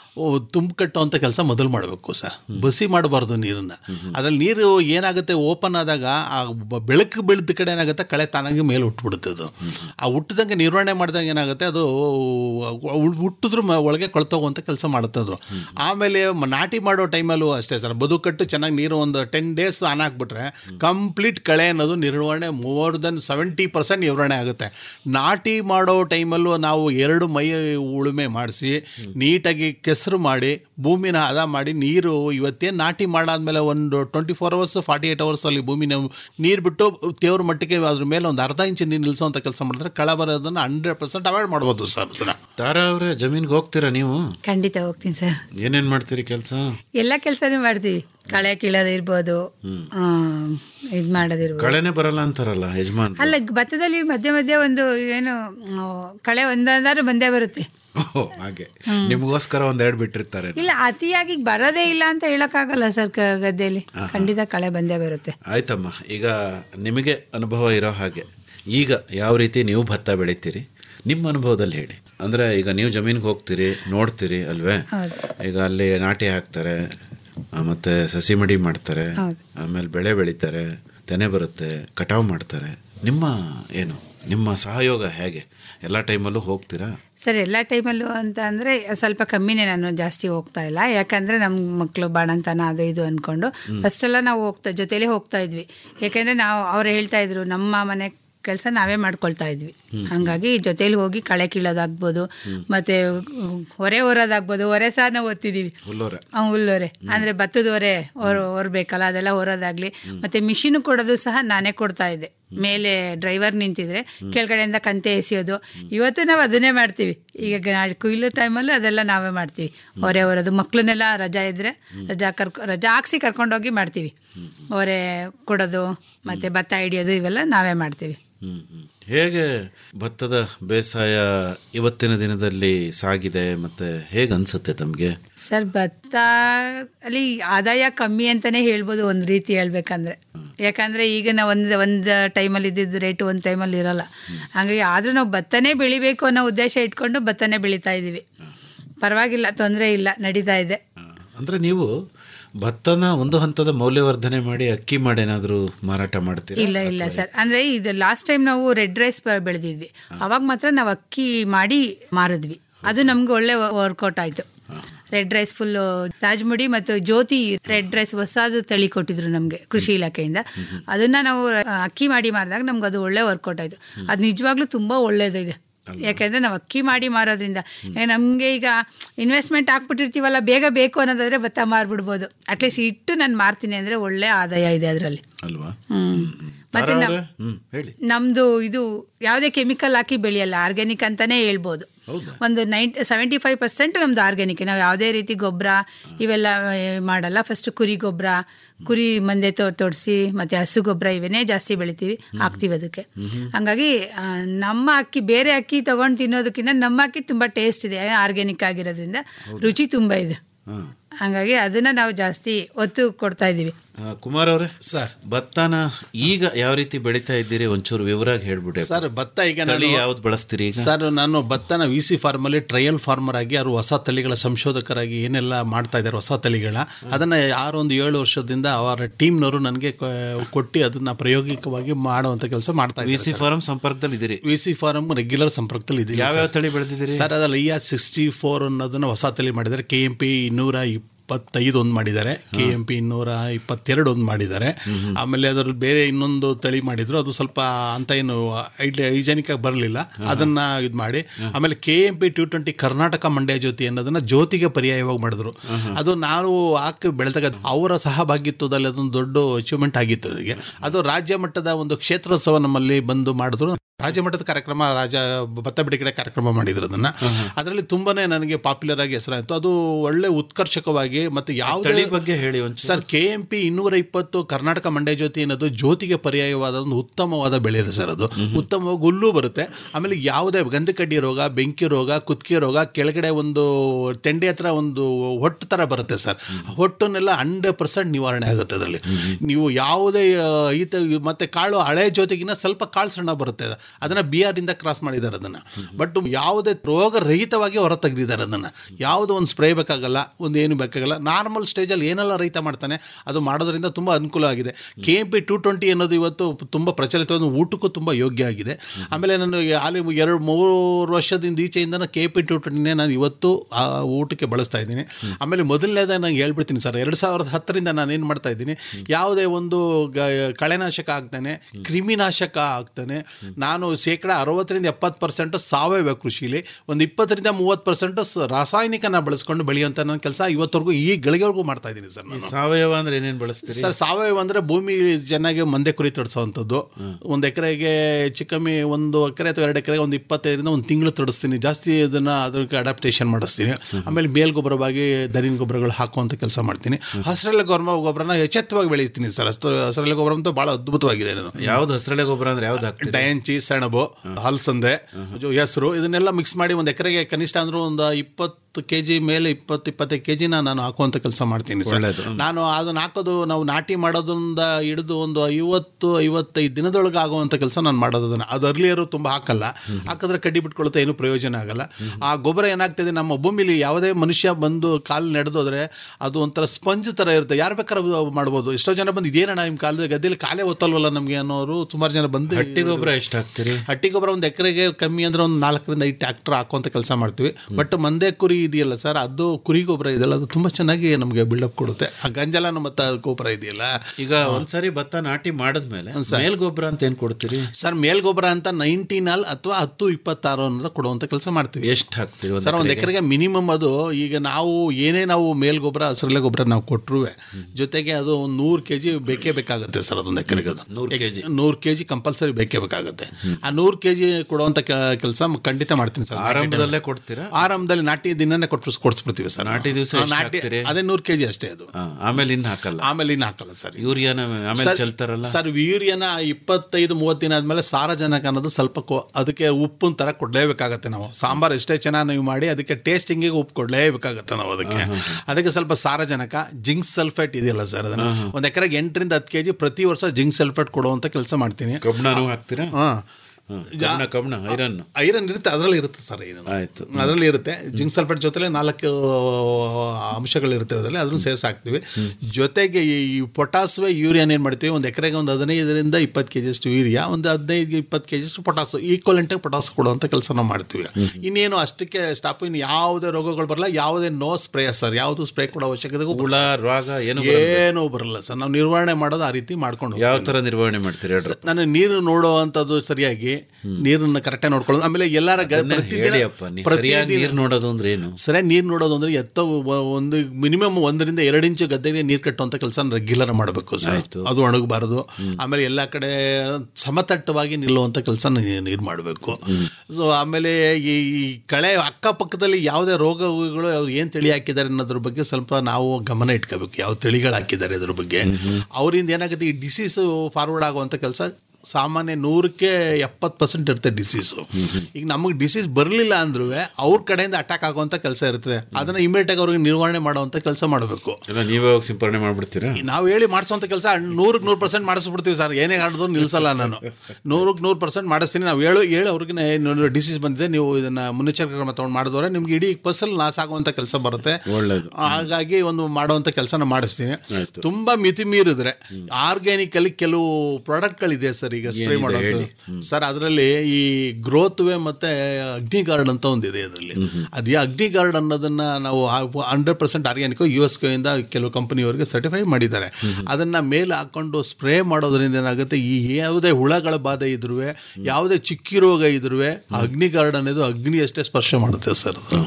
K: ತುಂಬ ಕಟ್ಟುವಂಥ ಕೆಲಸ ಮೊದಲು ಮಾಡಬೇಕು ಸರ್ ಬಸಿ ಮಾಡಬಾರ್ದು ನೀರನ್ನು ಅದ್ರಲ್ಲಿ ನೀರು ಏನಾಗುತ್ತೆ ಓಪನ್ ಆದಾಗ ಆ ಬ- ಬೆಳಕು ಬೆಳೆದ ಕಡೆ ಏನಾಗುತ್ತೆ ಕಳೆ ತಾನಾಗಿ ಮೇಲೆ ಹುಟ್ಬಿಡುತ್ತೆ ಅದು ಆ ಹುಟ್ಟಿದಂಗೆ ನಿರ್ವಹಣೆ ಮಾಡಿದಾಗ ಏನಾಗುತ್ತೆ ಅದು ಉಳ್- ಹುಟ್ಟಿದ್ರು ಮ- ಒಳಗೆ ಕೊಳ್ತೋಗುವಂಥ ಕೆಲಸ ಮಾಡುತ್ತೆ ಅದು ಆಮೇಲೆ ಮ- ನಾಟಿ ಮಾಡೋ ಟೈಮಲ್ಲೂ ಅಷ್ಟೇ ಸರ್ ಬದುಕಟ್ಟು ಚೆನ್ನಾಗಿ ನೀರು ಒಂದು ಟೆನ್ ಡೇಸ್ ಆನ್ ಹಾಕ್ಬಿಟ್ರೆ ಕಂಪ್ಲೀಟ್ ಕಳೆ ಅನ್ನೋದು ನಿರ್ವಹಣೆ ಮೋರ್ ದೆನ್ ಸೆವೆಂಟಿ ಪರ್ಸೆಂಟ್ ನಿರ್ವಹಣೆ ಆಗುತ್ತೆ ನಾಟಿ ಮಾಡೋ ಟೈಮಲ್ಲೂ ನಾವು ಎರಡು ಮೈ ಉಳುಮೆ ಮಾಡಿಸಿ ನೀಟಾಗಿ ಕೆಸರು ಹಸಿರು ಮಾಡಿ ಭೂಮಿನ ಹದ ಮಾಡಿ ನೀರು ಇವತ್ತೇನು ನಾಟಿ ಮಾಡಾದ್ಮೇಲೆ ಒಂದು twenty four hours forty eight ಅವರ್ಸಲ್ಲಿ ಭೂಮಿನ ನೀರು ಬಿಟ್ಟು ತೇವ್ರ ಮಟ್ಟಿಗೆ ಅದ್ರ ಮೇಲೆ ಒಂದು ಅರ್ಧ ಇಂಚು ನೀರು ನಿಲ್ಲಿಸೋಂಥ ಕೆಲಸ ಮಾಡಿದ್ರೆ ಕಳ ಬರೋದನ್ನು ಹಂಡ್ರೆಡ್ ಪರ್ಸೆಂಟ್ ಅವಾಯ್ಡ್ ಮಾಡ್ಬೋದು ಸರ್ ಅದನ್ನ
I: ತಾರಾ ಅವರೇ ಜಮೀನ್ಗೆ ಹೋಗ್ತೀರಾ ನೀವು
J: ಖಂಡಿತ ಹೋಗ್ತೀನಿ ಸರ್
I: ಏನೇನ್ ಮಾಡ್ತೀರಿ ಕೆಲಸ
J: ಎಲ್ಲ ಕೆಲಸನೂ ಮಾಡ್ತೀವಿ ಕಳೆ ಕೀಳೋದಿರ್ಬೋದು ಇದು ಮಾಡೋದಿರ್ಬೋದು
I: ಕಳೆನೆ ಬರಲ್ಲ ಅಂತಾರಲ್ಲ ಯಜಮಾನ್
J: ಅಲ್ಲ ಭತ್ತದಲ್ಲಿ ಮಧ್ಯೆ ಮಧ್ಯೆ ಒಂದು ಏನು ಆ, ಕಳೆ ಒಂದಾದ್ರೂ ಬಂದೇ ಬರುತ್ತೆ
I: ಹಾಗೆ ನಿಮಗೋಸ್ಕರ ಒಂದೆರಡು ಬಿಟ್ಟಿರ್ತಾರೆ
J: ಇಲ್ಲ ಅತಿಯಾಗಿ ಬರೋದೇ ಇಲ್ಲ ಅಂತ ಹೇಳಕ್ಕಾಗಲ್ಲ ಸರ್ ಕ- ಗದ್ದೆಯಲ್ಲಿ ಖಂಡಿತ ಕಳೆ ಬಂದೇ ಬರುತ್ತೆ
I: ಆಯ್ತಮ್ಮ ಈಗ ನಿಮಗೆ ಅನುಭವ ಇರೋ ಹಾಗೆ ಈಗ ಯಾವ ರೀತಿ ನೀವು ಭತ್ತ ಬೆಳಿತೀರಿ ನಿಮ್ಮ ಅನುಭವದಲ್ಲಿ ಹೇಳಿ ಅಂದ್ರೆ ಈಗ ನೀವು ಜಮೀನಿಗೆ ಹೋಗ್ತೀರಿ ನೋಡ್ತೀರಿ ಅಲ್ವೇ ಈಗ ಅಲ್ಲಿ ನಾಟಿ ಹಾಕ್ತಾರೆ ಆ, ಮತ್ತೆ ಸಸಿ ಮಡಿ ಮಾಡ್ತಾರೆ ಆಮೇಲೆ ಬೆಳೆ ಬೆಳಿತಾರೆ ತೆನೆ ಬರುತ್ತೆ ಕಟಾವು ಮಾಡ್ತಾರೆ ನಿಮ್ಮ ಏನು ನಿಮ್ಮ ಸಹಯೋಗ ಹೇಗೆ ಎಲ್ಲ ಟೈಮಲ್ಲೂ ಹೋಗ್ತೀರಾ
J: ಸರ್ ಎಲ್ಲ ಟೈಮಲ್ಲೂ ಅಂತ ಅಂದರೆ ಸ್ವಲ್ಪ ಕಮ್ಮಿನೇ ನಾನು ಜಾಸ್ತಿ ಹೋಗ್ತಾ ಇಲ್ಲ ಯಾಕಂದರೆ ನಮ್ಮ ಮಕ್ಕಳು ಬಾಣಂತನ ಅದು ಇದು ಅಂದ್ಕೊಂಡು ಫಸ್ಟೆಲ್ಲ ನಾವು ಹೋಗ್ತಾ ಜೊತೆಲೇ ಹೋಗ್ತಾ ಇದ್ವಿ ಯಾಕೆಂದರೆ ನಾವು ಅವ್ರು ಹೇಳ್ತಾ ಇದ್ರು ನಮ್ಮ ಮನೆ ಕೆಲಸ ನಾವೇ ಮಾಡ್ಕೊಳ್ತಾ ಇದ್ವಿ ಹಂಗಾಗಿ ಜೊತೇಲಿ ಹೋಗಿ ಕಳೆ ಕೀಳೋದಾಗ್ಬೋದು ಮತ್ತೆ ಹೊರೆ ಹೊರೋದಾಗ್ಬೋದು ಹೊರೆ ಸಹ ನಾವು ಓದ್ತಿದ್ದೀವಿ
I: ಹುಲ್ಲೋರೆ
J: ಆ, ಹುಲ್ಲೊರೆ ಅಂದ್ರೆ ಭತ್ತದ ಹೊರೆ ಹೊರ ಹೊರಬೇಕಲ್ಲ ಅದೆಲ್ಲ ಹೊರೋದಾಗ್ಲಿ ಮತ್ತೆ ಮಿಷಿನ್ ಕೊಡೋದು ಸಹ ನಾನೇ ಕೊಡ್ತಾ ಇದ್ದೆ ಮೇಲೆ ಡ್ರೈವರ್ ನಿಂತಿದ್ರೆ ಕೆಳಗಡೆಯಿಂದ ಕಂತೆ ಎಸೆಯೋದು ಇವತ್ತು ನಾವು ಅದನ್ನೇ ಮಾಡ್ತೀವಿ ಈಗ ಗ- ಕುಯ್ಲು ಟೈಮಲ್ಲಿ ಅದೆಲ್ಲ ನಾವೇ ಮಾಡ್ತೀವಿ ಹೊರೆ ಹೊರೋದು ಮಕ್ಳನ್ನೆಲ್ಲ ರಜಾ ಇದ್ರೆ ರಜಾ ಕರ್ಕೊ ರಜಾ ಹಾಕ್ಸಿ ಕರ್ಕೊಂಡೋಗಿ ಮಾಡ್ತೀವಿ ಹೊರೆ ಕೊಡೋದು ಮತ್ತೆ ಭತ್ತ ಹಿಡಿಯೋದು ಇವೆಲ್ಲ ನಾವೇ ಮಾಡ್ತೀವಿ
I: ಹ್ಮ್, ಹ್ಮ್. ಹೇಗೆ ಭತ್ತದ ಬೇಸಾಯ ಇವತ್ತಿನ ದಿನದಲ್ಲಿ ಸಾಗಿದೆ ಮತ್ತೆ ಹೇಗೆ ಅನ್ಸುತ್ತೆ ತಮಗೆ
J: ಸರ್ ಭತ್ತ ಅಲ್ಲಿ ಆದಾಯ ಕಮ್ಮಿ ಅಂತಾನೆ ಹೇಳ್ಬೋದು ಒಂದು ರೀತಿ ಹೇಳ್ಬೇಕಂದ್ರೆ ಯಾಕಂದ್ರೆ ಈಗ ನಾವು ಒಂದು ಒಂದು ಟೈಮಲ್ಲಿ ಇದ್ದಿದ್ದು ರೇಟು ಒಂದು ಟೈಮಲ್ಲಿ ಇರಲ್ಲ ಹಾಗಾಗಿ ಆದರೂ ನಾವು ಭತ್ತನೇ ಬೆಳಿಬೇಕು ಅನ್ನೋ ಉದ್ದೇಶ ಇಟ್ಕೊಂಡು ಭತ್ತನೇ ಬೆಳಿತಾ ಇದ್ದೀವಿ ಪರವಾಗಿಲ್ಲ ತೊಂದರೆ ಇಲ್ಲ ನಡೀತಾ ಇದೆ
I: ಅಂದ್ರೆ ನೀವು ಭತ್ತನ ಒಂದು ಹಂತದ ಮೌಲ್ಯವರ್ಧನೆ ಮಾಡಿ ಅಕ್ಕಿ ಮಾಡಿ ಏನಾದರೂ ಮಾರಾಟ ಮಾಡ್ತೀರಾ
J: ಇಲ್ಲ ಇಲ್ಲ ಸರ್ ಅಂದ್ರೆ ಇದು ಲಾಸ್ಟ್ ಟೈಮ್ ನಾವು ರೆಡ್ ರೈಸ್ ಬೆಳೆದಿದ್ವಿ ಅವಾಗ ಮಾತ್ರ ನಾವು ಅಕ್ಕಿ ಮಾಡಿ ಮಾರಿದ್ವಿ ಅದು ನಮ್ಗೆ ಒಳ್ಳೆ ವರ್ಕೌಟ್ ಆಯ್ತು ರೆಡ್ ರೈಸ್ ಫುಲ್ ರಾಜಮುಡಿ ಮತ್ತು ಜ್ಯೋತಿ ರೆಡ್ ರೈಸ್ ಹೊಸದು ತಳಿ ಕೊಟ್ಟಿದ್ರು ನಮಗೆ ಕೃಷಿ ಇಲಾಖೆಯಿಂದ ಅದನ್ನ ನಾವು ಆ, ಅಕ್ಕಿ ಮಾಡಿ ಮಾರಿದಾಗ ನಮ್ಗೆ ಅದು ಒಳ್ಳೆ ವರ್ಕೌಟ್ ಆಯ್ತು ಅದು ನಿಜವಾಗ್ಲೂ ತುಂಬಾ ಒಳ್ಳೇದಿದೆ ಯಾಕೆಂದ್ರೆ ನಾವು ಅಕ್ಕಿ ಮಾಡಿ ಮಾರೋದ್ರಿಂದ ನಮಗೆ ಈಗ ಇನ್ವೆಸ್ಟ್ಮೆಂಟ್ ಹಾಕ್ಬಿಟ್ಟಿರ್ತೀವಲ್ಲ ಬೇಗ ಬೇಕು ಅನ್ನೋದಾದ್ರೆ ಭತ್ತ ಮಾರ್ಬಿಡ್ಬೋದು ಅಟ್ಲೀಸ್ಟ್ ಇಟ್ಟು ನಾನು ಮಾರ್ತೀನಿ ಅಂದ್ರೆ ಒಳ್ಳೆ ಆದಾಯ ಇದೆ ಅದರಲ್ಲಿ
I: ಅಲ್ವಾ
J: ಹ್ಮ್ ಮತ್ತೆ
I: ತಾರಾ
J: ನಮ್-
I: ಅವ್ರೆ? ಹ್ಮ್ ಹೇಳಿ
J: ನಮ್ದು ಇದು ಯಾವುದೇ ಕೆಮಿಕಲ್ ಹಾಕಿ ಬೆಳೆಯಲ್ಲ ಆರ್ಗ್ಯಾನಿಕ್ ಅಂತಾನೆ ಹೇಳ್ಬೋದು ಒಂದು ನೈಂಟ್ ಸೆವೆಂಟಿ ಫೈವ್ ಪರ್ಸೆಂಟ್ ನಮ್ದು ಆರ್ಗ್ಯಾನಿಕ್ ನಾವು ಯಾವುದೇ ರೀತಿ ಗೊಬ್ಬರ ಇವೆಲ್ಲ ಆ, ಮಾಡಲ್ಲ ಫಸ್ಟ್ ಕುರಿ ಗೊಬ್ಬರ ಕುರಿ ಮಂದೆ ತೋ ತೊಡಿಸಿ ಮತ್ತೆ ಹಸು ಗೊಬ್ಬರ ಇವನ್ನೇ ಜಾಸ್ತಿ ಬೆಳಿತೀವಿ ಹಾಕ್ತೀವಿ ಅದಕ್ಕೆ ಹಂಗಾಗಿ ಆ, ನಮ್ಮ ಅಕ್ಕಿ ಬೇರೆ ಅಕ್ಕಿ ತಗೊಂಡು ತಿನ್ನೋದಕ್ಕಿಂತ ನಮ್ಮ ಅಕ್ಕಿ ತುಂಬಾ ಟೇಸ್ಟ್ ಇದೆ ಆರ್ಗ್ಯಾನಿಕ್ ಆಗಿರೋದ್ರಿಂದ ರುಚಿ ತುಂಬಾ ಇದೆ ಹಂಗಾಗಿ ಅದನ್ನ ನಾವು ಜಾಸ್ತಿ ಒತ್ತು ಕೊಡ್ತಾ ಇದ್ದೀವಿ
I: ಆ, ಕುಮಾರ್ ಅವರೇ ಸರ್ ಭತ್ತನ ಈಗ ಯಾವ ರೀತಿ ಬೆಳಿತಾ ಇದ್ದೀರಿ ಒಂಚೂರು ವಿವರಾಗಿ ಹೇಳ್ಬಿಟ್ಟೆ
K: ಸರ್ ಭತ್ತ ಈಗ
I: ತಳಿ
K: ನಾನು-
I: ಯಾವ್ದು ಬಳಸ್ತೀರಿ ಈಗ
K: ಸರ್ ನಾನು ಭತ್ತನ ವಿ ಸಿ ಫಾರ್ಮಲ್ಲಿ ಟ್ರಯಲ್ ಫಾರ್ಮರ್ ಆಗಿ ಅವರು ಹೊಸ ತಳಿಗಳ ಸಂಶೋಧಕರಾಗಿ ಏನೆಲ್ಲ ಮಾಡ್ತಾ ಇದ್ದಾರೆ ಹೊಸ ತಳಿಗಳ ಅದನ್ನ ಯಾರು ಒಂದು ಏಳು ವರ್ಷದಿಂದ ಅವರ ಟೀಮ್ನವರು ನನಗೆ ಕೊಟ್ಟು ಅದನ್ನ ಪ್ರಾಯೋಗಿಕವಾಗಿ ಮಾಡುವಂತ ಕೆಲಸ ಮಾಡ್ತಾ
I: ವಿ ಸಿ ಫಾರಂ ಸಂಪರ್ಕದಲ್ಲಿ ಇದ್ದೀರಿ
K: ವಿ ಸಿ ಫಾರಂ ರೆಗ್ಯುಲರ್ ಸಂಪರ್ಕದಲ್ಲಿ ಇದೆ
I: ಯಾವ್ಯಾವ ತಳಿ ಬೆಳೆದಿದ್ದೀರಿ
K: ಸರ್ ಅದ್ರಲ್ಲಿ ಇ ಆರ್ ಸಿಕ್ಸ್ಟಿ ಫೋರ್ ಅನ್ನೋದನ್ನ ಹೊಸ ತಳಿ ಮಾಡಿದ್ದಾರೆ ಕೆ ಎಂ ಪಿ ಇನ್ನೂರ ಇಪ್ಪತ್ತೈದು ಒಂದು ಮಾಡಿದ್ದಾರೆ ಕೆ ಎಂ ಪಿ ಇನ್ನೂರ ಇಪ್ಪತ್ತೆರಡು ಒಂದು ಮಾಡಿದ್ದಾರೆ ಆಮೇಲೆ ಅದರಲ್ಲಿ ಬೇರೆ ಇನ್ನೊಂದು ತಳಿ ಮಾಡಿದ್ರು ಅದು ಸ್ವಲ್ಪ ಅಂತ ಏನು ಹೈಜೆನಿಕ್ ಆಗಿ ಬರಲಿಲ್ಲ ಅದನ್ನ ಇದು ಮಾಡಿ ಆಮೇಲೆ K M P two twenty Karnataka Mandya Jyothi ಅನ್ನೋದನ್ನ ಜ್ಯೋತಿಗೆ ಪರ್ಯಾಯವಾಗಿ ಮಾಡಿದ್ರು ಅದು ನಾವು ಹಾಕಿ ಬೆಳೆದಾಗ ಅವರ ಸಹಭಾಗಿತ್ವದಲ್ಲಿ ಅದೊಂದು ದೊಡ್ಡ ಅಚೀವ್ಮೆಂಟ್ ಆಗಿತ್ತು ನನಗೆ ಅದು ರಾಜ್ಯ ಮಟ್ಟದ ಒಂದು ಕ್ಷೇತ್ರೋತ್ಸವ ನಮ್ಮಲ್ಲಿ ಬಂದು ಮಾಡಿದ್ರು ರಾಜ್ಯ ಮಟ್ಟದ ಕಾರ್ಯಕ್ರಮ ರಾಜ ಭತ್ತ ಬಿಡುಗಡೆ ಕಾರ್ಯಕ್ರಮ ಮಾಡಿದ್ರು ಅದನ್ನ ಅದರಲ್ಲಿ ತುಂಬಾನೇ ನನಗೆ ಪಾಪ್ಯುಲರ್ ಆಗಿ ಹೆಸರಾಯಿತು ಅದು ಒಳ್ಳೆ ಉತ್ಕರ್ಷಕವಾಗಿ ಮತ್ತೆ ಯಾವ
I: ತಳಿ ಬಗ್ಗೆ ಹೇಳಿ ಒಂಚೂರು.
K: ಸರ್ ಕೆ ಎಂ ಪಿ ಇನ್ನೂರ ಇಪ್ಪತ್ತು ಕರ್ನಾಟಕ ಮಂಡ್ಯ ಜ್ಯೋತಿ ಅನ್ನೋದು ಜ್ಯೋತಿಗೆ ಪರ್ಯಾಯವಾದ ಒಂದು ಉತ್ತಮವಾದ ಬೆಳೆ ಇದೆ ಸರ್ ಅದು ಉತ್ತಮವಾಗಿ ಹುಲ್ಲು ಬರುತ್ತೆ ಆಮೇಲೆ ಯಾವುದೇ ಗಂಧಕಡ್ಡಿ ರೋಗ ಬೆಂಕಿ ರೋಗ ಕುತ್ತಿಗೆ ರೋಗ ಕೆಳಗಡೆ ಒಂದು ತೆಂಡೆ ಹತ್ರ ಒಂದು ಹೊಟ್ಟು ತರ ಬರುತ್ತೆ ಸರ್ ಹೊಟ್ಟನ್ನೆಲ್ಲ ಹಂಡ್ರೆಡ್ ಪರ್ಸೆಂಟ್ ನಿವಾರಣೆ ಆಗುತ್ತೆ ಅದರಲ್ಲಿ ನೀವು ಯಾವುದೇ ಆ, ಈತ ಮತ್ತೆ ಕಾಳು ಹಳೆ ಜೊತೆಗಿನ ಸ್ವಲ್ಪ ಕಾಳು ಸಣ್ಣ ಬರುತ್ತೆ ಅದು. ಅದನ್ನ ಬಿ ಆರ್ ಇಂದ ಕ್ರಾಸ್ ಮಾಡಿದ್ದಾರೆ ಅದನ್ನ ಬಟ್ ಯಾವುದೇ ರೋಗ ರಹಿತವಾಗಿ ಹೊರ ತೆಗೆದಿದ್ದಾರೆ ಅದನ್ನ ಯಾವುದೋ ಒಂದು ಸ್ಪ್ರೇ ಬೇಕಾಗಲ್ಲ ಒಂದು ಏನು ಬೇಕಾಗಲ್ಲ ನಾರ್ಮಲ್ ಸ್ಟೇಜಲ್ಲಿ ಏನೆಲ್ಲ ರೈತ ಮಾಡ್ತಾನೆ ಅದು ಮಾಡೋದ್ರಿಂದ ತುಂಬ ಅನುಕೂಲ ಆಗಿದೆ K M P two twenty ಅನ್ನೋದು ಇವತ್ತು ತುಂಬ ಪ್ರಚಲಿತವಾದ ಊಟಕ್ಕೂ ತುಂಬ ಯೋಗ್ಯ ಆಗಿದೆ ಆಮೇಲೆ ನಾನು ಅಲ್ಲಿ ಎರಡು ಮೂರು ವರ್ಷದಿಂದ ಈಚೆಯಿಂದ ಕೆ ಪಿ ಟು ಟ್ವೆಂಟಿನೇ ನಾನು ಇವತ್ತು ಆ ಊಟಕ್ಕೆ ಬಳಸ್ತಾ ಇದ್ದೀನಿ ಆಮೇಲೆ ಮೊದಲನೇದ ನಾನು ಹೇಳ್ಬಿಡ್ತೀನಿ ಸರ್ ಎರಡು ಸಾವಿರದ ಹತ್ತರಿಂದ ನಾನು ಏನು ಮಾಡ್ತಾ ಇದ್ದೀನಿ ಯಾವುದೇ ಒಂದು ಗ- ಕಳೆನಾಶಕ ಆಗ್ತಾನೆ ಕ್ರಿಮಿನಾಶಕ ಆಗ್ತಾನೆ ನಾನು ನಾನು ಶೇಕಡ ಅರವತ್ತರಿಂದ ಎಪ್ಪತ್ತು ಪರ್ಸೆಂಟ್ ಸಾವಯವ ಕೃಷಿಲಿ ಒಂದು ಇಪ್ಪತ್ತರಿಂದ ಮೂವತ್ತು ಪರ್ಸೆಂಟ್ ರಾಸಾಯನಿಕನ ಬಳಸ್ಕೊಂಡು ಬೆಳೆಯುವಂಥ ನನ್ನ ಕೆಲಸ ಇವತ್ತವರೆಗೂ ಈ ಗಳಿಗೆವರೆಗೂ ಮಾಡ್ತಾ ಇದ್ದೀನಿ ಸರ್ ನಾನು
I: ಸಾವಯವ ಅಂದ್ರೆ ಏನೇನು ಬಳಸ್ತೀರಿ
K: ಸರ್ ಸಾವಯವ ಅಂದರೆ ಭೂಮಿ ಚೆನ್ನಾಗಿ ಮಂದೆ ಕುರಿ ತಡಿಸೋವಂಥದ್ದು ಒಂದು ಎಕರೆಗೆ ಚಿಕ್ಕಮ್ಮಿ ಒಂದು ಎಕರೆ ಅಥವಾ ಎರಡು ಎಕರೆಗೆ ಒಂದು ಇಪ್ಪತ್ತೈದರಿಂದ ಒಂದು ತಿಂಗಳು ತಡಿಸ್ತೀನಿ ಜಾಸ್ತಿ ಅದನ್ನು ಅದಕ್ಕೆ ಅಡಾಪ್ಟೇಷನ್ ಮಾಡಿಸ್ತೀನಿ ಆಮೇಲೆ ಮೇಲ್ಗೊಬ್ಬರವಾಗಿ ದರಿನ ಗೊಬ್ಬರಗಳು ಹಾಕುವಂಥ ಕೆಲಸ ಮಾಡ್ತೀನಿ ಹಸಿರೆಲೆ ಗೊಬ್ಬರ ಗೊಬ್ಬರನ ಎಚ್ಚೆತ್ತವಾಗಿ ಬೆಳೀತೀನಿ ಸರ್ ಹಸ್ರು- ಹಸಿರೆಲೆ ಗೊಬ್ಬರ ಅಂತೂ ಭಾಳ ಅದ್ಭುತವಾಗಿದೆ ನಾನು
I: ಯಾವ್ದು ಹಸಿರೆಲೆ ಗೊಬ್ಬರ ಅಂದ್ರೆ ಯಾವ್ದು ಹಾಕ್ತೀರಿ
K: ಡಯಂಚಿ ಸೆಣಬು ಹಲಸಂದೆ ಹೆಸರು ಇದನ್ನೆಲ್ಲ ಮಿಕ್ಸ್ ಮಾಡಿ ಒಂದು ಎಕರೆಗೆ ಕನಿಷ್ಠ ಅಂದ್ರೂ ಒಂದು ಇಪ್ಪತ್ತು ಕೆ ಜಿ ಮೇಲೆ ಇಪ್ಪತ್ತು ಇಪ್ಪತ್ತೈದು ಕೆ ಜಿನ ನಾನು ಹಾಕುವಂಥ ಕೆಲಸ ಮಾಡ್ತೀನಿ ಸರ್
I: ಒಳ್ಳೇದು.
K: ನಾನು ಅದನ್ನ ಹಾಕೋದು ನಾವು ನಾಟಿ ಮಾಡೋದ್ರಿಂದ ಹಿಡಿದು ಒಂದು ಐವತ್ತು ಐವತ್ತೈದು ದಿನದೊಳಗೆ ಆಗುವಂಥ ಕೆಲಸ ನಾನು ಮಾಡೋದು ಅದನ್ನು ಅದು ಅರ್ಲಿಯರು ತುಂಬ ಹಾಕಲ್ಲ ಹಾಕಿದ್ರೆ ಕಡ್ಡಿ ಬಿಟ್ಕೊಳುತ್ತೆ ಏನು ಪ್ರಯೋಜನ ಆಗಲ್ಲ ಆ ಗೊಬ್ಬರ ಏನಾಗ್ತಿದೆ ನಮ್ಮ ಭೂಮಿಲಿ ಯಾವುದೇ ಮನುಷ್ಯ ಬಂದು ಕಾಲು ನಡೆದೋದ್ರೆ ಅದು ಒಂಥರ ಸ್ಪಂಜ್ ಥರ ಇರುತ್ತೆ ಯಾರು ಬೇಕಾದ್ರೆ ಅದು ಮಾಡ್ಬೋದು ಎಷ್ಟೋ ಜನ ಬಂದು ಇದೇನಣ್ಣ ನಿಮ್ಮ ಕಾಲದ ಗದ್ದೆಲಿ ಕಾಲೇ ಒತ್ತಲ್ವಲ್ಲ ನಮಗೆ ಅನ್ನೋರು ಸುಮಾರು ಜನ ಬಂದು
I: ಹಟ್ಟಿ ಗೊಬ್ಬರ ಎಷ್ಟು ಹಾಕ್ತೀರಿ
K: ಹಟ್ಟಿ ಗೊಬ್ಬರ ಒಂದು ಎಕರೆಗೆ ಕಮ್ಮಿ ಅಂದ್ರೆ ಒಂದು ನಾಲ್ಕರಿಂದ ಐದು ಟ್ಯಾಕ್ಟರ್ ಹಾಕುವಂಥ ಕೆಲಸ ಮಾಡ್ತೀವಿ ಬಟ್ ಮಂದೆ ಕುರಿ ಇದೆಯಲ್ಲ ಸರ್ ಅದು ಕುರಿ ಗೊಬ್ಬರ ಇದೆಯಲ್ಲ ಅದು ತುಂಬ ಚೆನ್ನಾಗಿ ನಮಗೆ ಬಿಲ್ಡಪ್ ಕೊಡುತ್ತೆ ಆ ಗಂಜಲನ ಮತ್ತು ಗೊಬ್ಬರ ಇದೆಯಲ್ಲ
I: ಈಗ ಒಂದ್ಸರಿ ಭತ್ತ ನಾಟಿ ಮಾಡಿದ್ಮೇಲೆ ಮೇಲ್ ಗೊಬ್ಬರ ಅಂತ ಏನ್ ಕೊಡ್ತೀರಿ
K: ಸರ್ ಮೇಲ್ ಗೊಬ್ಬರ ಅಂತ ನೈನ್ಟೀನಲ್ಲಿ ಅಥವಾ ಹತ್ತು ಇಪ್ಪತ್ತಾರು ಅನ್ನೋದು ಕೊಡುವಂಥ ಕೆಲಸ ಮಾಡ್ತೀವಿ
I: ಎಷ್ಟು ಹಾಕ್ತೀರಿ ಒಂದ್
K: ಸರ್ ಒಂದು
I: ಎಕರೆಗೆ?
K: ಎಕರೆಗೆ ಮಿನಿಮಮ್ ಅದು ಈಗ ನಾವು ಏನೇ ನಾವು ಮೇಲ್ ಗೊಬ್ಬರ ಹಸಿರೆಲೆ ಗೊಬ್ಬರ ನಾವು ಕೊಟ್ಟರು ಜೊತೆಗೆ ಅದು ಒಂದು ನೂರು ಕೆ ಜಿ ಬೇಕೇ ಬೇಕಾಗುತ್ತೆ ಸರ್ ಅದೊಂದು ಎಕರೆಗೆ ಅದು
I: ನೂರು ಕೆಜಿ
K: ನೂರು ಕೆ ಜಿ ಕಂಪಲ್ಸರಿ ಬೇಕೇ ಬೇಕಾಗುತ್ತೆ ಆ ನೂರು ಕೆ ಜಿ ಕೊಡುವಂಥ ಕೆಲಸ ಖಂಡಿತ ಮಾಡ್ತೀನಿ ಸರ್
I: ಆರಂಭದಲ್ಲೇ ಕೊಡ್ತೀರಾ
K: ಆರಂಭದಲ್ಲಿ ನಾಟಿ ದಿನನೇ ಕೊಟ್ಟು ಕೊಡಿಸ್ಬಿಡ್ತೀವಿ ಸರ್
I: ನಾಟಿ ದಿವಸ
K: ಆ,
I: ಎಷ್ಟು
K: ನಾಟಿ
I: ಹಾಕ್ತೀರಿ?
K: ಅದೇ ನೂರು ಕೆ ಜಿ ಅಷ್ಟೇ ಅದು
I: ಹಾ, ಆಮೇಲೆ ಇನ್ನು ಹಾಕಲ್ಲ
K: ಆಮೇಲೆ ಇನ್ನು ಹಾಕಲ್ಲ ಸರ್
I: ಯೂರಿಯಾನ ಆಮೇಲೆ
K: ಸರ್-
I: ಚೆಲ್ತಾರಲ್ಲ
K: ಸರ್ ಯೂರಿಯಾನ ಇಪ್ಪತ್ತೈದು ಮೂವತ್ತು ದಿನ ಆದಮೇಲೆ ಸಾರಜನಕ ಅನ್ನೋದು ಸ್ವಲ್ಪ ಕೊ- ಅದಕ್ಕೆ ಉಪ್ಪಿನ ಥರ ಕೊಡಲೇಬೇಕಾಗತ್ತೆ ನಾವು ಸಾಂಬಾರು ಎಷ್ಟೇ ಚೆನ್ನಾಗಿ ನೀವು ಮಾಡಿ ಅದಕ್ಕೆ ಟೇಸ್ಟಿಂಗಿಗೆ ಉಪ್ಪು ಕೊಡಲೇಬೇಕಾಗತ್ತೆ ನಾವು ಅದಕ್ಕೆ ಅದಕ್ಕೆ ಸ್ವಲ್ಪ ಸಾರಜನಕ ಜಿಂಕ್ ಸಲ್ಫೇಟ್ ಇದೆಯಲ್ಲ ಸರ್ ಅದನ್ನು ಒಂದು ಎಕರೆಗೆ ಎಂಟರಿಂದ ಹತ್ತು ಕೆ ಜಿ ಪ್ರತಿ ವರ್ಷ ಜಿಂಕ್ ಸಲ್ಫೇಟ್ ಕೊಡುವಂಥ ಕೆಲಸ ಮಾಡ್ತೀನಿ
I: ಕಬ್ಣನೂ ಹಾಕ್ತೀರಾ
K: ಹಾಂ
I: ಹಾ, ಕಬ್ಣ ಕಬ್ಣ ಐರನ್
K: ಐರನ್ ಇರುತ್ತೆ ಅದರಲ್ಲಿ ಇರುತ್ತೆ ಸರ್ ಐರನ್
I: ಆಯ್ತು
K: ಅದರಲ್ಲಿ ಇರುತ್ತೆ ಜಿಂಕ್ ಸಲ್ಫೇಟ್ ಜೊತೆಲೆ ನಾಲ್ಕು ಅಂಶಗಳಿರುತ್ತೆ ಅದರಲ್ಲಿ ಅದನ್ನು ಸೇರಿಸಿ ಹಾಕ್ತೀವಿ ಜೊತೆಗೆ ಈ ಪೊಟಾಸುವೆ ಯೂರಿಯಾನ ಏನು ಮಾಡ್ತೀವಿ ಒಂದು ಎಕರೆಗೆ ಒಂದು ಹದಿನೈದರಿಂದ ಇಪ್ಪತ್ತು ಕೆ ಜಿಯಷ್ಟು ಯೂರಿಯಾ ಒಂದು ಹದಿನೈದು ಇಪ್ಪತ್ತು ಕೆ ಜಿಯಷ್ಟು ಪೊಟಾಸು ಈಕ್ವಲೆಂಟಾಗಿ ಪೊಟಾಸ್ ಕೊಡುವಂಥ ಕೆಲಸ ನಾವು ಮಾಡ್ತೀವಿ ಇನ್ನೇನು ಅಷ್ಟಕ್ಕೆ ಸ್ಟಾಪ್ ಇನ್ನು ಯಾವುದೇ ರೋಗಗಳು ಬರಲ್ಲ ಯಾವುದೇ ನೋ ಸ್ಪ್ರೇ ಸರ್ ಯಾವುದು ಸ್ಪ್ರೇ ಕೊಡೋ ಅವಶ್ಯಕತೆ
I: ಹುಳ ರೋಗ ಏನು
K: ಏನೂ ಬರಲ್ಲ ಸರ್ ನಾವು ನಿರ್ವಹಣೆ ಮಾಡೋದು ಆ ರೀತಿ ಮಾಡ್ಕೊಂಡು
I: ಯಾವ
K: ಹೋಗ್ತೀವಿ.
I: ತರ ನಿರ್ವಹಣೆ ಮಾಡ್ತೀರಿ ಹೇಳ್ರಿ
K: ನಾನು ನೀರು ನೋಡುವಂಥದ್ದು ಸರಿಯಾಗಿ ನೀರನ್ನ ಕರೆಕ್ಟಾಗಿ ನೋಡ್ಕೊಳ್ಳೋದು ಆಮೇಲೆ ಎಲ್ಲರ ಗ-
I: ಅದನ್ನ
K: ಪ್ರತಿದಿನ
I: ಹೇಳಿಯಪ್ಪ ನೀ ಸರಿಯಾಗಿ ನೀರು ನೋಡೋದು ಅಂದ್ರೆ ಏನು
K: ಸರಿಯಾಗಿ ನೀರು ನೋಡೋದು ಅಂದ್ರೆ ಎತ್ತ ಒ- ಒಂದು ಮಿನಿಮಮ್ ಒಂದರಿಂದ ಎರಡು ಇಂಚು ಗದ್ದೆಗೆ ನೀರು ಕಟ್ಟುವಂಥ ಕೆಲಸ ರೆಗ್ಯುಲರ್ ಮಾಡಬೇಕು ಸರ್ ಅದು ಒಣಗಬಾರದು ಆಮೇಲೆ ಎಲ್ಲ ಕಡೆ ಸಮತಟ್ಟವಾಗಿ ನಿಲ್ಲುವಂಥ ಕೆಲಸ ನೀರು ಮಾಡಬೇಕು ಸೊ ಆಮೇಲೆ ಈ ಈ ಕಳೆ ಅಕ್ಕಪಕ್ಕದಲ್ಲಿ ಯಾವುದೇ ರೋಗಗಳು ಅವ್ರು ಏನು ತಳಿ ಹಾಕಿದ್ದಾರೆ ಅನ್ನೋದ್ರ ಬಗ್ಗೆ ಸ್ವಲ್ಪ ನಾವು ಗಮನ ಇಟ್ಕೋಬೇಕು ಯಾವ ತಳಿಗಳು ಹಾಕಿದ್ದಾರೆ ಅದ್ರ ಬಗ್ಗೆ ಅವರಿಂದ ಏನಾಗುತ್ತೆ ಈ ಡಿಸೀಸು ಫಾರ್ವರ್ಡ್ ಆಗುವಂಥ ಕೆಲಸ ಸಾಮಾನ್ಯ ನೂರಕ್ಕೆ ಎಪ್ಪತ್ತು ಪರ್ಸೆಂಟ್ ಇರುತ್ತೆ ಡಿಸೀಸು ಈಗ ನಮಗೆ ಡಿಸೀಸ್ ಬರಲಿಲ್ಲ ಅಂದ್ರೂ ಅವ್ರ ಕಡೆಯಿಂದ ಅಟ್ಯಾಕ್ ಆಗುವಂಥ ಕೆಲಸ ಇರ್ತದೆ ಅದನ್ನು ಇಮಿಡಿಯೇಟಾಗಿ ಅವ್ರಿಗೆ ನಿರ್ವಹಣೆ ಮಾಡುವಂಥ ಕೆಲಸ ಮಾಡಬೇಕು
I: ಎಲ್ಲ ನೀವೇ ಹೋಗಿ ಸಿಂಪರಣೆ ಮಾಡ್ಬಿಡ್ತೀರಾ
K: ನಾವು ಹೇಳಿ ಮಾಡಿಸುವಂಥ ಕೆಲಸ ನೂರಕ್ಕೆ ನೂರು ಪರ್ಸೆಂಟ್ ಮಾಡಿಸ್ಬಿಡ್ತೀವಿ ಸರ್ ಏನೇ ಆಡಿದ್ರು ನಿಲ್ಲಿಸಲ್ಲ ನಾನು ನೂರಕ್ಕೆ ನೂರು ಪರ್ಸೆಂಟ್ ಮಾಡಿಸ್ತೀನಿ ನಾವು ಹೇಳು ಹೇಳಿ ಅವ್ರಿಗೆ ಡಿಸೀಸ್ ಬಂದಿದೆ ನೀವು ಇದನ್ನು ಮುನ್ನೆಚ್ಚರಿಕೆ ಕ್ರಮ ತೊಗೊಂಡು ಮಾಡಿದವ್ರೆ ನಿಮ್ಗೆ ಇಡೀ ಫಸಲ್ ನಾಶ ಆಗುವಂಥ ಕೆಲಸ ಬರುತ್ತೆ
I: ಒಳ್ಳೇದು
K: ಹಾಗಾಗಿ ಒಂದು ಮಾಡುವಂಥ ಕೆಲಸನ ಮಾಡಿಸ್ತೀನಿ ತುಂಬ ಮಿತಿ ಮೀರಿದ್ರೆ ಆರ್ಗ್ಯಾನಿಕಲ್ಲಿ ಕೆಲವು ಪ್ರಾಡಕ್ಟ್ಗಳಿದೆ ಸರ್ ಈಗ ಸ್ಪ್ರೇ
I: ಏನಿದೆ
K: ಮಾಡೋದು
I: ಹೇಳಿ.
K: ಸರ್ ಅದರಲ್ಲಿ ಈ ಗ್ರೋತ್ವೆ ಮತ್ತೆ ಅಗ್ನಿ ಗಾರ್ಡ್ ಅಂತ ಒಂದಿದೆ ಅದರಲ್ಲಿ ಅದು ಅಗ್ನಿ ಗಾರ್ಡ್ ಅನ್ನೋದನ್ನ ನಾವು hundred percent organic U S ಇಂದ ಕೆಲವು ಕಂಪನಿಯವರಿಗೆ ಸರ್ಟಿಫೈ ಮಾಡಿದ್ದಾರೆ ಅದನ್ನ ಮೇಲೆ ಹಾಕೊಂಡು ಸ್ಪ್ರೇ ಮಾಡೋದ್ರಿಂದ ಏನಾಗುತ್ತೆ ಈ ಯಾವುದೇ ಹುಳಗಳ ಬಾಧೆ ಇದ್ರೂ ಯಾವುದೇ ಚಿಕ್ಕಿ ರೋಗ ಇದ್ರೂ ಅಗ್ನಿ ಗಾರ್ಡ್ ಅನ್ನೋದು ಅಗ್ನಿ ಅಷ್ಟೇ ಸ್ಪರ್ಶ ಮಾಡುತ್ತೆ ಸರ್ ಅದು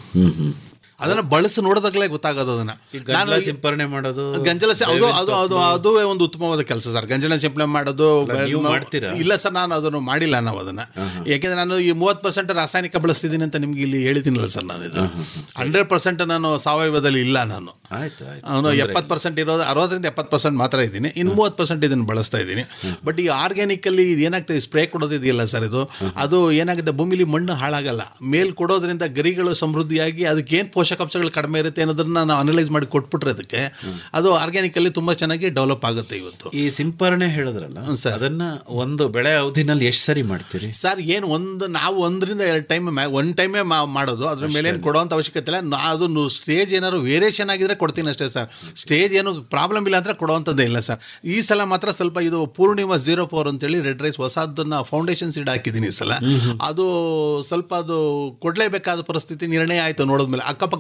K: ಅದನ್ನ ಬಳಸಿ ನೋಡಿದಾಗಲೇ ಗೊತ್ತಾಗೋದು ಅದನ್ನ
I: ಈ ಗಂಜಲ ಸಿಂಪರಣೆ ಮಾಡೋದು
K: ಗಂಜಲ ಸಿ- ಅದು ಅದು ಅದು ಅದುವೇ ಒಂದು ಉತ್ತಮವಾದ ಕೆಲಸ ಸರ್ ಗಂಜಲ ಸಿಂಪಡಣೆ ಮಾಡೋದು
I: ನೀವು ಮಾಡ್ತೀರಾ?
K: ಇಲ್ಲ ಸರ್ ನಾನು ಅದನ್ನು ಮಾಡಿಲ್ಲ ನಾವು ಅದನ್ನ ಯಾಕೆಂದ್ರೆ ನಾನು ಈ ಮೂವತ್ತು ಪರ್ಸೆಂಟ್ ರಾಸಾಯನಿಕ ಬಳಸ್ತಿದ್ದೀನಿ ಅಂತ ನಿಮ್ಗೆ ಇಲ್ಲಿ ಹೇಳಿದ್ದೀನಲ್ಲ ಸರ್ ನಾನು ಇದು ಹಂಡ್ರೆಡ್ ಪರ್ಸೆಂಟ್ ನಾನು ಸಾವಯವದಲ್ಲಿ ಇಲ್ಲ ನಾನು
I: ಆಯ್ತು ಆಯ್ತು
K: ಅವನು ಎಪ್ಪತ್ತು ಪರ್ಸೆಂಟ್ ಇರೋದು ಅರವತ್ತರಿಂದ ಎಪ್ಪತ್ತು ಪರ್ಸೆಂಟ್ ಮಾತ್ರ ಇದ್ದೀನಿ ಇನ್ನು ಮೂವತ್ತು ಪರ್ಸೆಂಟ್ ಇದನ್ನು ಬಳಸ್ತಾ ಇದ್ದೀನಿ ಬಟ್ ಈ ಆರ್ಗ್ಯಾನಿಕಲ್ಲಿ ಇದು ಏನಾಗ್ತದೆ ಸ್ಪ್ರೇ ಕೊಡೋದು ಇದೆಯಲ್ಲ ಸರ್ ಇದು ಅದು ಏನಾಗುತ್ತೆ ಭೂಮಿಲಿ ಮಣ್ಣು ಹಾಳಾಗಲ್ಲ ಮೇಲ್ ಕೊಡೋದ್ರಿಂದ ಗರಿಗಳು ಸಮೃದ್ಧಿಯಾಗಿ ಅದಕ್ಕೆ ಏನು ಪೋಷಕಾಂಶಗಳು ಕಡಿಮೆ ಇರುತ್ತೆ ಅನ್ನೋದನ್ನ ನಾವು ಅನಲೈಸ್ ಮಾಡಿ ಕೊಟ್ಬಿಟ್ರೆ ಅದಕ್ಕೆ ಅದು ಆರ್ಗ್ಯಾನಿಕಲ್ಲಿ ತುಂಬ ಚೆನ್ನಾಗಿ ಡೆವಲಪ್ ಆಗುತ್ತೆ ಇವತ್ತು
I: ಈ ಸಿಂಪರಣೆ ಹೇಳಿದ್ರಲ್ಲ ಅದನ್ನ ಒಂದು ಬೆಳೆ ಅವಧಿನಲ್ಲಿ ಎಷ್ಟು ಸರಿ ಮಾಡ್ತೀರಿ
K: ಸರ್ ಏನು ಒಂದು ನಾವು ಒಂದರಿಂದ ಎರಡು ಟೈಮ್ ಒನ್ ಟೈಮೇ ಮಾಡೋದು ಅದ್ರ ಮೇಲೆ ಏನು ಕೊಡೋಂಥ ಅವಶ್ಯಕತೆ ಇಲ್ಲ ನಾ ಅದು ಸ್ಟೇಜ್ ಏನಾದ್ರು ವೇರಿಯೇಷನ್ ಆಗಿದ್ರೆ ಕೊಡ್ತೀನಿ ಅಷ್ಟೇ ಸರ್ ಸ್ಟೇಜ್ ಏನು ಪ್ರಾಬ್ಲಮ್ ಇಲ್ಲ ಅಂದರೆ ಕೊಡೋವಂಥದ್ದೇ ಇಲ್ಲ ಸರ್ ಈ ಸಲ ಮಾತ್ರ ಸ್ವಲ್ಪ ಇದು ಪೂರ್ಣಿಮಾ ಜೀರೋ ಫೋರ್ ಅಂತೇಳಿ ರೆಡ್ ರೈಸ್ ಹೊಸದನ್ನ ಫೌಂಡೇಶನ್ ಸೀಡ್ ಹಾಕಿದ್ದೀನಿ ಈ ಸಲ ಅದು ಸ್ವಲ್ಪ ಅದು ಕೊಡಲೇಬೇಕಾದ ಪರಿಸ್ಥಿತಿ ನಿರ್ಣಯ ಆಯಿತು ನೋಡಿದ್ಮೇಲೆ ಅಕ್ಕಪಕ್ಕ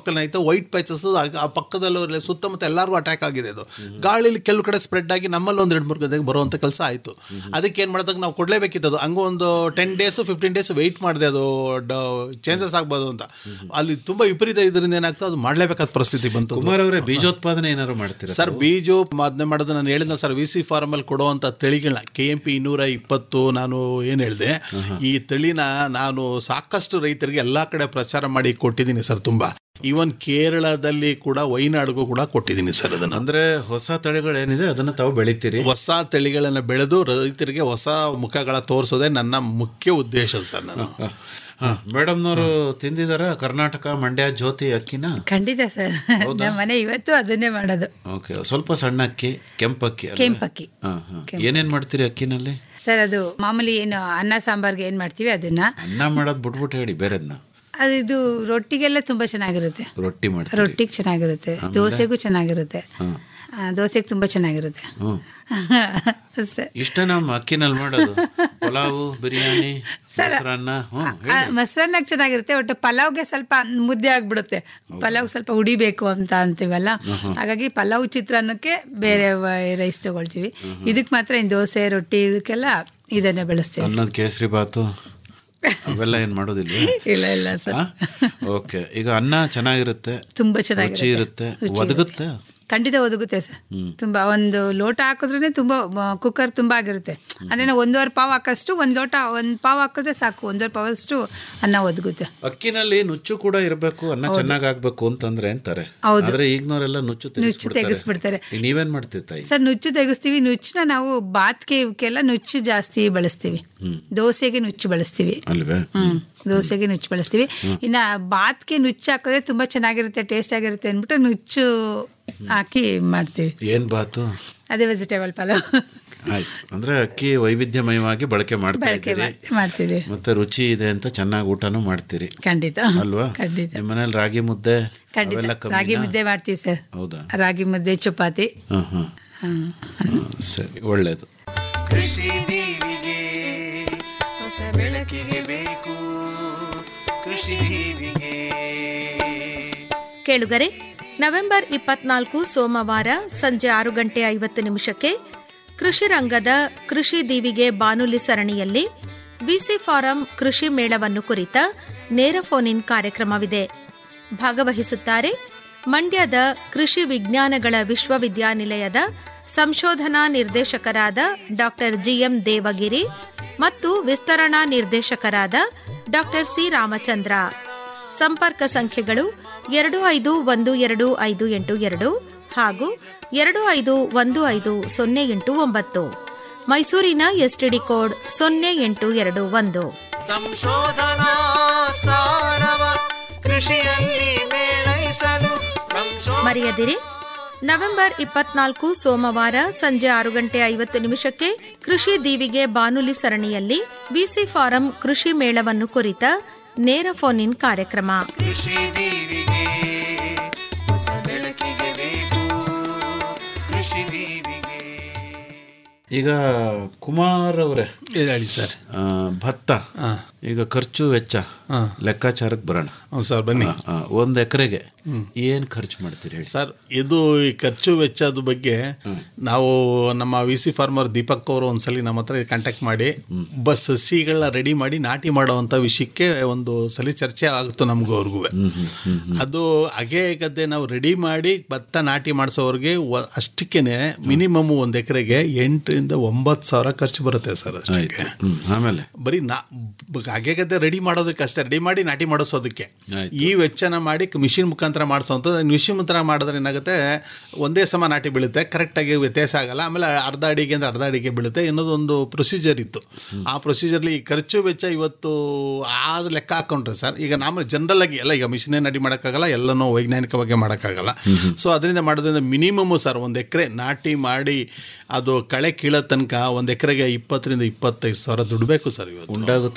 K: ಅಕ್ಕಪಕ್ಕದಲ್ಲಿ ಆಯಿತು ವೈಟ್ ಪ್ಯಾಚಸ್ ಆ ಪಕ್ಕದಲ್ಲೂ ಸುತ್ತಮುತ್ತ ಎಲ್ಲರಿಗೂ ಅಟ್ಯಾಕ್ ಆಗಿದೆ ಅದು ಗಾಳಿಲಿ ಕೆಲವು ಕಡೆ ಸ್ಪ್ರೆಡ್ ಆಗಿ ನಮ್ಮಲ್ಲಿ ಒಂದು ಎರಡು ಮೂರು ಗದೆಗೆ ಬರುವಂಥ ಕೆಲಸ ಆಯಿತು ಅದಕ್ಕೆ ಏನು ಮಾಡಿದಾಗ ನಾವು ಕೊಡಲೇಬೇಕಿತ್ತು ಅದು ಹಂಗೆ ಒಂದು ten days fifteen days wait ಮಾಡಿದೆ ಅದು ಚೇಂಜಸ್ ಆಗ್ಬೋದು ಅಂತ ಅಲ್ಲಿ ತುಂಬ ವಿಪರೀತ ಇದರಿಂದ ಏನಾಗ್ತದೆ ಅದು ಮಾಡಲೇಬೇಕಾದ ಪರಿಸ್ಥಿತಿ ಬಂತು
I: ಕುಮಾರ್ ಅವರೇ ಬೀಜೋತ್ಪಾದನೆ ಏನಾದ್ರು ಮಾಡ್ತೀರಾ
K: ಸರ್ ಬೀಜು ಅದನ್ನೇ ಮಾಡೋದು ನಾನು ಹೇಳಿದ್ನ ಸರ್ ವಿ ಸಿ ಫಾರ್ಮಲ್ಲಿ ಕೊಡುವಂಥ ತಳಿಗಳನ್ನ ಕೆ ಎಂ ಪಿ ಇನ್ನೂರ ಇಪ್ಪತ್ತು ನಾನು ಏನು ಹೇಳಿದೆ ಈ ತಳಿನ ನಾನು ಸಾಕಷ್ಟು ರೈತರಿಗೆ ಎಲ್ಲ ಕಡೆ ಪ್ರಚಾರ ಮಾಡಿ ಕೊಟ್ಟಿದ್ದೀನಿ ಸರ್ ತುಂಬ ಈವನ್ ಕೇರಳದಲ್ಲಿ ಕೂಡ ವೈನಾಡ್ಗೂ ಕೂಡ ಕೊಟ್ಟಿದ್ದೀನಿ ಸರ್ ಅದನ್ನು
I: ಅಂದ್ರೆ ಹೊಸ ತಳಿಗಳೇನಿದೆ ಅದನ್ನ ತಾವು ಬೆಳಿತೀರಿ
K: ಹೊಸ ತಳಿಗಳನ್ನ ಬೆಳೆದು ರೈತರಿಗೆ ಹೊಸ ಮುಖಗಳ ತೋರಿಸೋದೇ ನನ್ನ ಮುಖ್ಯ ಉದ್ದೇಶ ಸರ್ ನಾನು
I: ಮೇಡಮ್ನವರು ತಿಂದಿದಾರ ಕರ್ನಾಟಕ ಮಂಡ್ಯ ಜ್ಯೋತಿ ಅಕ್ಕಿನ
J: ಖಂಡಿತ ಸರ್ ನಮ್ಮ ಮನೆ ಇವತ್ತು ಅದನ್ನೇ ಮಾಡೋದು
I: ಓಕೆ ಸ್ವಲ್ಪ ಸಣ್ಣ ಅಕ್ಕಿ ಕೆಂಪಕ್ಕಿ ಅಲ್ವಾ?
J: ಕೆಂಪಕ್ಕಿ.
I: ಹಾ, ಹಾ. ಏನೇನ್ ಮಾಡ್ತೀರಿ ಅಕ್ಕಿನಲ್ಲಿ
J: ಸರ್ ಅದು ಮಾಮೂಲಿ ಏನು ಅನ್ನ ಸಾಂಬಾರ್ಗೆ ಏನು ಮಾಡ್ತೀವಿ ಅದನ್ನ
I: ಅನ್ನ ಮಾಡೋದ್ ಬಿಟ್ಬಿಟ್ಟು ಹೇಳಿ ಬೇರೆದ್ನ
J: ಅದು ಇದು ರೊಟ್ಟಿಗೆಲ್ಲ ತುಂಬ ಚೆನ್ನಾಗಿರುತ್ತೆ
I: ರೊಟ್ಟಿ ಮಾಡ್ತೀರಿ
J: ರೊಟ್ಟಿಗೆ ಚೆನ್ನಾಗಿರುತ್ತೆ
I: ಆಮೇಲೆ?
J: ದೋಸೆಗೂ ಚೆನ್ನಾಗಿರುತ್ತೆ
I: ಹಾ.
J: ಆ, ದೋಸೆಗೆ ತುಂಬ ಚೆನ್ನಾಗಿರುತ್ತೆ
I: ಹ್ಮ್
J: ಅಷ್ಟೇ
I: ಇಷ್ಟ ನಮ್ಮ ಅಕ್ಕಿನಲ್ಲಿ ಮಾಡೋದು ಪಲಾವು ಬಿರಿಯಾನಿ
J: ಸರ್,
I: ಮೊಸರನ್ನ ಹ್ಮ್
J: ಆ, ಮೊಸರನ್ನಾಗ ಚೆನ್ನಾಗಿರುತ್ತೆ ಒಟ್ಟು ಪಲಾವ್ಗೆ ಸ್ವಲ್ಪ ಮುದ್ದೆ ಆಗ್ಬಿಡುತ್ತೆ ಪಲಾವ್ ಸ್ವಲ್ಪ ಉಡಿಬೇಕು ಅಂತ ಅಂತೀವಲ್ಲ ಹಾಗಾಗಿ ಪಲಾವ್ ಚಿತ್ರಾನ್ನಕ್ಕೆ ಬೇರೆ ರೈಸ್ ತಗೊಳ್ತೀವಿ ಇದಕ್ಕೆ ಮಾತ್ರ ಇನ್ನು ದೋಸೆ ರೊಟ್ಟಿ ಇದಕ್ಕೆಲ್ಲ ಇದನ್ನೇ ಬೆಳೆಸ್ತೀವಿ
I: ಅನ್ನದ ಕೇಸರಿ ಬಾತು ಅವೆಲ್ಲ ಏನ್ ಮಾಡೋದಿಲ್ಲ
J: ಇಲ್ಲ ಇಲ್ಲ ಸರ್
I: ಓಕೆ ಈಗ ಅನ್ನ ಚೆನ್ನಾಗಿರುತ್ತೆ
J: ತುಂಬಾ
I: ರುಚಿ
J: ಚೆನ್ನಾಗಿರುತ್ತೆ
I: ಇರುತ್ತೆ
J: ರುಚಿ
I: ಒದಗುತ್ತೆ
J: ಖಂಡಿತ ಒದಗುತ್ತೆ ಸರ್
I: ಹ್ಮ್.
J: ತುಂಬಾ ಒಂದು ಲೋಟ ಹಾಕಿದ್ರೇನೆ ತುಂಬಾ ಕುಕ್ಕರ್ ತುಂಬಾ ಆಗಿರುತ್ತೆ ಅಂದ್ರೆ ನಾವು ಒಂದೂವರೆ ಪಾವ್ ಹಾಕಷ್ಟು ಒಂದ್ ಲೋಟ ಒಂದ್ ಪಾವ್ ಹಾಕಿದ್ರೆ ಸಾಕು ಒಂದೂವರೆ ಪಾವ್ ಅಷ್ಟು ಅನ್ನ ಒದಗುತ್ತೆ
I: ಅಕ್ಕಿನಲ್ಲಿ ನುಚ್ಚು ಕೂಡ ಇರಬೇಕು ಅನ್ನ ಚೆನ್ನಾಗ್ ಆಗ್ಬೇಕು ಅಂತಂದ್ರೆ ಅಂತಾರೆ
J: ಹೌದು.
I: ಆದ್ರೆ ಈಗಿನವರೆಲ್ಲ ನುಚ್ಚು
J: ನುಚ್ಚು ತೆಗೆಸ್ಬಿಡ್ತಾರೆ.
I: ಈಗ ನೀವೇನ್ ಮಾಡ್ತೀರಿ ತಾಯಿ
J: ಸರ್ ನುಚ್ಚು ತೆಗಿಸ್ತೀವಿ ನುಚ್ಚನ್ನ ನಾವು ಬಾತ್ಗೆ ಇವಕ್ಕೆಲ್ಲ ನುಚ್ಚು ಜಾಸ್ತಿ ಬಳಸ್ತೀವಿ ದೋಸೆಗೆ ನುಚ್ಚು ಬಳಸ್ತೀವಿ
I: ಅಲ್ವೇ
J: ಹ್ಮ್ ದೋಸೆಗೆ ನುಚ್ಚು ಬಳಸ್ತೀವಿ ಇನ್ನ ಬಾತ್ಗೆ ನುಚ್ಚು ಹಾಕಿದ್ರೆ ತುಂಬಾ ಚೆನ್ನಾಗಿರುತ್ತೆ ಟೇಸ್ಟ್ ಆಗಿರುತ್ತೆ ಅಂದ್ಬಿಟ್ಟು ನುಚ್ಚು ಹಾಕಿ ಮಾಡ್ತೀವಿ
I: ಏನ್ ಬಾತು
J: ಅದೇ ವೆಜಿಟೇಬಲ್ ಪಲಾವ್
I: ಆಯ್ತು ಅಂದ್ರೆ ಅಕ್ಕಿ ವೈವಿಧ್ಯಮಯವಾಗಿ ಬಳಕೆ ಮಾಡ್ತಾ
J: ಬಳಕೆ
I: ಇದ್ದೀರಿ
J: ಮಾಡ್- ಮಾಡ್ತೀವಿ
I: ಮತ್ತೆ ರುಚಿ ಇದೆ ಅಂತ ಚೆನ್ನಾಗಿ ಊಟನೂ ಮಾಡ್ತೀರಿ
J: ಖಂಡಿತ
I: ಅಲ್ವಾ
J: ಖಂಡಿತ
I: ನಿಮ್ಮ ಮನೇಲಿ ರಾಗಿ ಮುದ್ದೆ
J: ಖಂಡಿತ
I: ಅವೆಲ್ಲ
J: ರಾಗಿ
I: ಕಮ್ಮಿನಾ?
J: ಮುದ್ದೆ ಮಾಡ್ತೀವಿ ಸರ್
I: ಹೌದಾ
J: ರಾಗಿ ಮುದ್ದೆ ಚಪಾತಿ
I: ಹಾ ಹಾ
J: ಹ್ಮ್.
I: ಸರಿ ಒಳ್ಳೇದು
L: ಕೃಷಿ ದೀವಿಗೆ ಹೊಸ ಬೆಳಕಿಗೆ ಬೇಕು ಕೃಷಿ ದೀವಿಗೆ
M: ಕೇಳುಗರೆ ನವೆಂಬರ್ ಇಪ್ಪತ್ನಾಲ್ಕು ಸೋಮವಾರ ಸಂಜೆ ಆರು ಗಂಟೆ ಐವತ್ತು ನಿಮಿಷಕ್ಕೆ ಕೃಷಿ ರಂಗದ ಕೃಷಿ ದೀವಿಗೆ ಬಾನುಲಿ ಸರಣಿಯಲ್ಲಿ ಬಿಸಿ ಫಾರಂ ಕೃಷಿ ಮೇಳವನ್ನು ಕುರಿತ ನೇರ ಫೋನ್ ಇನ್ ಕಾರ್ಯಕ್ರಮವಿದೆ ಭಾಗವಹಿಸುತ್ತಾರೆ ಮಂಡ್ಯದ ಕೃಷಿ ವಿಜ್ಞಾನಗಳ ವಿಶ್ವವಿದ್ಯಾನಿಲಯದ ಸಂಶೋಧನಾ ನಿರ್ದೇಶಕರಾದ ಡಾಕ್ಟರ್ ಜಿಎಂ ದೇವಗಿರಿ ಮತ್ತು ವಿಸ್ತರಣಾ ನಿರ್ದೇಶಕರಾದ ಡಾಕ್ಟರ್ ಸಿ ರಾಮಚಂದ್ರ ಸಂಪರ್ಕ ಸಂಖ್ಯೆಗಳು ಎರಡು ಐದು ಒಂದು ಎರಡು ಐದು ಎಂಟು ಎರಡು ಹಾಗೂ ಎರಡು ಐದು ಒಂದು ಐದು ಸೊನ್ನೆ ಎಂಟು ಒಂಬತ್ತು ಮೈಸೂರಿನ ಎಸ್ಟಿಡಿ ಕೋಡ್ ಸೊನ್ನೆ ಎಂಟು ಎರಡು ಒಂದು
L: ಸಂಶೋಧನಾ ಸಾರವ ಕೃಷಿಯಲ್ಲಿ ಮೇಳೈಸಲು ಸಂಶೋ
M: ಮರೆಯದಿರಿ ನವೆಂಬರ್ ಇಪ್ಪತ್ನಾಲ್ಕು ಸೋಮವಾರ ಸಂಜೆ ಆರು ಗಂಟೆ ಐವತ್ತು ನಿಮಿಷಕ್ಕೆ ಕೃಷಿ ದೀವಿಗೆ ಬಾನುಲಿ ಸರಣಿಯಲ್ಲಿ ಬಿಸಿ ಫಾರಂ ಕೃಷಿ ಮೇಳವನ್ನು ಕುರಿತ ನೇರ ಫೋನ್ ಇನ್ ಕಾರ್ಯಕ್ರಮ
L: ಕೃಷಿ ದೀವಿಗೆ ಹೊಸ ಬೆಳಕಿಗೆ ಬೇಕು ಕೃಷಿ ದೀವಿಗೆ
I: ಈಗ ಕುಮಾರ್ ಅವರೇ
K: ಹೇಳಿ ಸರ್
I: ಆ, ಭತ್ತ ಈಗ ಖರ್ಚು ವೆಚ್ಚ ಲೆಕ್ಕಾಚಾರಕ್ಕೆ ಬರೋಣ
K: ಸರ್ ಬನ್ನಿ
I: ಆ, ಆ, ಒಂದ್ ಎಕರೆಗೆ ಏನ್ ಖರ್ಚು ಮಾಡ್ತೀರಿ ಹೇಳಿ
K: ಸರ್ ಇದು ಈ ಖರ್ಚು ವೆಚ್ಚದ ಬಗ್ಗೆ ನಾವು ನಮ್ಮ ವಿ ಸಿ ಫಾರ್ಮರ್ ದೀಪಕ್ ಅವರು ಒಂದ್ಸಲಿ ನಮ್ಮ ಹತ್ರ ಕಾಂಟ್ಯಾಕ್ಟ್ ಮಾಡಿ ಬಸ್ ಸಸಿಗಳನ್ನ ರೆಡಿ ಮಾಡಿ ನಾಟಿ ಮಾಡುವಂಥ ವಿಷಯಕ್ಕೆ ಒಂದು ಸಲ ಚರ್ಚೆ ಆಗುತ್ತೆ ನಮಗೂ ಅವ್ರಿಗೂ ಅದು ಅಗೆ ಗದ್ದೆ ನಾವು ರೆಡಿ ಮಾಡಿ ಭತ್ತ ನಾಟಿ ಮಾಡಿಸೋರಿಗೆ ಅಷ್ಟಕ್ಕೇನೆ ಮಿನಿಮಮ್ ಒಂದು ಎಕರೆಗೆ ಎಂಟರಿಂದ ಒಂಬತ್ತು ಸಾವಿರ ಖರ್ಚು ಬರುತ್ತೆ ಸರ್ ಅಷ್ಟಕ್ಕೆ
I: ಹ್ಮ್, ಆಮೇಲೆ
K: ಬರೀ ನಾ ಬ- ಅಗೆ ಗದ್ದೆ ರೆಡಿ ಮಾಡೋದಕ್ಕೆ ಅಷ್ಟೇ ರೆಡಿ ಮಾಡಿ ನಾಟಿ ಮಾಡಿಸೋದಕ್ಕೆ ಈ ವೆಚ್ಚನ ಮಾಡಿ ಮಿಷಿನ್ ಮುಖಾಂತರ ಮಾಡಿಸೋಂಥದ್ದು ಮಿಷಿನ್ ಮುಖಾಂತರ ಮಾಡಿದ್ರೆ ಏನಾಗುತ್ತೆ ಒಂದೇ ಸಮ ನಾಟಿ ಬೀಳುತ್ತೆ ಕರೆಕ್ಟಾಗಿ ವ್ಯತ್ಯಾಸ ಆಗಲ್ಲ ಆಮೇಲೆ ಅರ್ಧ ಅಡಿಗೆ ಅಂದ್ರೆ ಅರ್ಧ ಅಡಿಗೆ ಬೀಳುತ್ತೆ ಅನ್ನೋದೊಂದು ಪ್ರೊಸೀಜರ್ ಇತ್ತು ಆ ಪ್ರೊಸೀಜರ್ಲಿ ಖರ್ಚು ವೆಚ್ಚ ಇವತ್ತು ಆದ ಲೆಕ್ಕ ಹಾಕೊಂಡ್ರೆ ಸರ್ ಈಗ ನಾವು ಜನರಲ್ ಆಗಿ ಎಲ್ಲ ಈಗ ಮಿಷಿನೇ ನಾಟಿ ಮಾಡೋಕ್ಕಾಗಲ್ಲ ಎಲ್ಲನೂ ವೈಜ್ಞಾನಿಕವಾಗಿ ಮಾಡೋಕ್ಕಾಗಲ್ಲ ಸೊ ಅದರಿಂದ ಮಾಡೋದ್ರಿಂದ ಮಿನಿಮಮ್ ಸರ್ ಒಂದು ಎಕರೆ ನಾಟಿ ಮಾಡಿ ಅದು ಕಳೆ ಕೀಳೋ ತನಕ ಒಂದು ಎಕರೆಗೆ ಇಪ್ಪತ್ತರಿಂದ ಇಪ್ಪತ್ತೈದು ಸಾವಿರ ದುಡ್ಡು ಬೇಕು ಸರ್ ಇವತ್ತು
I: ಉಂಡಾಗೋದಕ್ಕೆ ಹೇಳ್ಬೇಡಿ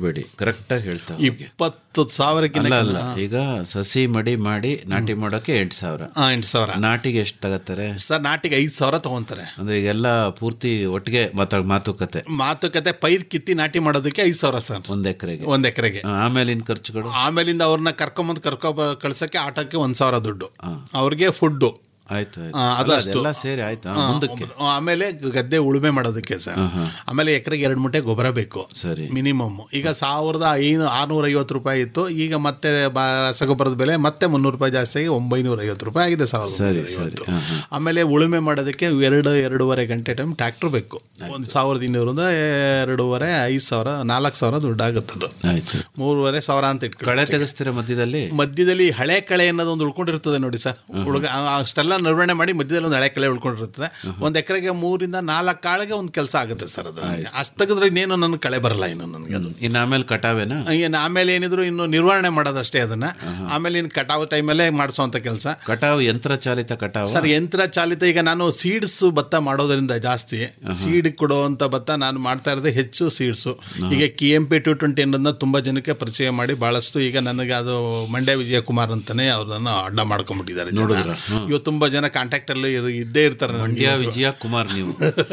I: ಹೋಗ್ಬೇಡಿ ಕರೆಕ್ಟಾಗಿ ಹೇಳ್ತಾ ಹೋಗಿ.
K: ಇಪ್ಪತ್ತು ಸಾವಿರಕ್ಕಿಂತ
I: ಅಲ್ಲ ಅಲ್ಲ ಈಗ ಸಸಿ ಮಡಿ ಮಾಡಿ ನಾಟಿ ಮಾಡೋಕೆ ಎಂಟು ಸಾವಿರ
K: ಎಂಟು ಸಾವಿರ
I: ನಾಟಿಗೆ ಎಷ್ಟು ತಗತ್ತಾರೆ
K: ಸರ್ ನಾಟಿಗೆ ಐದು ಸಾವಿರ ತಗೊಂತಾರೆ
I: ಅಂದ್ರೆ ಈಗೆಲ್ಲ ಪೂರ್ತಿ ಒಟ್ಟಿಗೆ ಮಾತಾಡ್ ಮಾತುಕತೆ
K: ಮಾತುಕತೆ ಪೈರ್ ಕಿತ್ತಿ ನಾಟಿ ಮಾಡೋದಕ್ಕೆ ಐದು ಸಾವಿರ ಸರ್
I: ಒಂದ್ ಎಕರೆಗೆ
K: ಒಂದ್ ಎಕರೆಗೆ
I: ಆಮೇಲಿನ ಖರ್ಚುಗಳು
K: ಆಮೇಲಿಂದ ಅವ್ರನ್ನ ಕರ್ಕೊಂಬಂದು ಕರ್ಕೊ ಕಳ್ಸಕ್ಕೆ ಆಟೋಕ್ಕೆ ಒಂದ್ ಸಾವಿರ ದುಡ್ಡು ಅವ್ರಿಗೆ ಫುಡ್ಡು
I: ಆಯ್ತು ಆಯ್ತು
K: ಆ, ಅದು
I: ಅಲ್ಲ,
K: ಅಷ್ಟು.
I: ಅದೆಲ್ಲ ಸೇರಿ ಆಯ್ತಾ
K: ಆ,
I: ಮುಂದಕ್ಕೆ
K: ಆಮೇಲೆ ಗದ್ದೆ ಉಳುಮೆ ಮಾಡೋದಕ್ಕೆ ಸರ್ ಆಮೇಲೆ ಎಕರೆಗೆ ಎರಡು ಮೂಟೆ ಗೊಬ್ಬರ ಬೇಕು
I: ಸರಿ
K: ಮಿನಿಮಮ್ ಈಗ ಸಾವಿರದ ಐನು ಆರ್ನೂರ ಐವತ್ತು ರೂಪಾಯಿ ಇತ್ತು ಈಗ ಮತ್ತೆ ಬ- ರಸಗೊಬ್ಬರದ ಬೆಲೆ ಮತ್ತೆ ಮುನ್ನೂರು ರೂಪಾಯಿ ಜಾಸ್ತಿ ಆಗಿ ಒಂಬೈನೂರ ಐವತ್ತು ರೂಪಾಯಿ ಆಗಿದೆ ಸಾವಿರದ
I: ಸರಿ
K: ಮುನ್ನೂರ
I: ಸರಿ
K: ಐವತ್ತು.
I: ಹಾ, ಹಾ.
K: ಆಮೇಲೆ ಉಳುಮೆ ಮಾಡೋದಕ್ಕೆ ಎರಡು ಎರಡೂವರೆ ಗಂಟೆ ಟೈಮ್ ಟ್ರ್ಯಾಕ್ಟರ್ ಬೇಕು ಒಂದು ಸಾವಿರದ ಇನ್ನೂರಿಂದ ಎರಡೂವರೆ ಐದು ಸಾವಿರ ನಾಲ್ಕು ಸಾವಿರ ದುಡ್ಡು ಆಗುತ್ತದು
I: ಆಯ್ತು
K: ಮೂರುವರೆ ಸಾವಿರ ಅಂತ ಇಟ್ಕೊಳ್ಳಿ
I: ಕಳೆ ತೆಗೆಸ್ತೀರಾ ಮಧ್ಯದಲ್ಲಿ
K: ಮಧ್ಯದಲ್ಲಿ ಹಳೆ ಕಳೆ ಅನ್ನೋದು ಒಂದು ಉಳ್ಕೊಂಡಿರ್ತದೆ ನೋಡಿ ಸರ್ ಹುಡುಗ ಅಷ್ಟೆಲ್ಲ ನಿರ್ವಹಣೆ ಮಾಡಿ ಮಧ್ಯದಲ್ಲಿ ಒಂದು ಹಳೆ ಕಳೆ ಉಳ್ಕೊಂಡಿರ್ತದೆ ಒಂದು ಎಕರೆಗೆ ಮೂರಿಂದ ನಾಲ್ಕು ಕಾಳಿಗೆ ಒಂದು ಕೆಲಸ ಆಗುತ್ತೆ ಸರ್ ಅದು ಅಷ್ಟು ತೆಗೆದ್ರೆ ಇನ್ನೇನು ನನ್ನ ಕಳೆ ಬರಲ್ಲ ಇನ್ನು ನನಗೆ ಅದು
I: ಇನ್ನು ಆಮೇಲೆ ಕಟಾವೇನಾ
K: ಏನು ಆಮೇಲೆ ಏನಿದ್ರು ಇನ್ನು ನಿರ್ವಹಣೆ ಮಾಡೋದಷ್ಟೇ ಅದನ್ನ ಆಮೇಲೆ ಇನ್ನು ಕಟಾವು ಟೈಮಲ್ಲೇ ಮಾಡಿಸುವಂತ ಕೆಲಸ
I: ಕಟಾವು ಯಂತ್ರ ಚಾಲಿತ ಕಟಾವು
K: ಸರ್ ಯಂತ್ರ ಚಾಲಿತ ಈಗ ನಾನು ಸೀಡ್ಸ್ ಭತ್ತ ಮಾಡೋದ್ರಿಂದ ಜಾಸ್ತಿ ಸೀಡ್ ಕೊಡುವಂತ ಭತ್ತ ನಾನು ಮಾಡ್ತಾ ಇರೋದೇ ಹೆಚ್ಚು ಸೀಡ್ಸು ಈಗ K M P two twenty ಅನ್ನೋದನ್ನ ತುಂಬಾ ಜನಕ್ಕೆ ಪರಿಚಯ ಮಾಡಿ ಬಹಳಷ್ಟು ಈಗ ನನಗೆ ಅದು ಮಂಡ್ಯ ವಿಜಯ ಕುಮಾರ್ ಅಂತಾನೆ ಅವ್ರನ್ನ ಅಡ್ಡ ಮಾಡ್ಕೊಂಡ್ಬಿಟ್ಟಿದ್ದಾರೆ ಜನ.
I: ನೋಡಿದ್ರಾ? ಹ್ಮ್.
K: ಇವತ್ತು ತುಂಬಾ ಜನ ಕಾಂಟ್ಯಾಕ್ಟ್ ಅಲ್ಲಿ ಇರು- ಇದ್ದೇ ಇರ್ತಾರೆ ನನಗೆ
I: ಮಂಡ್ಯ
K: ಇವತ್ತು.
I: ವಿಜಯ ಕುಮಾರ್ ನೀವು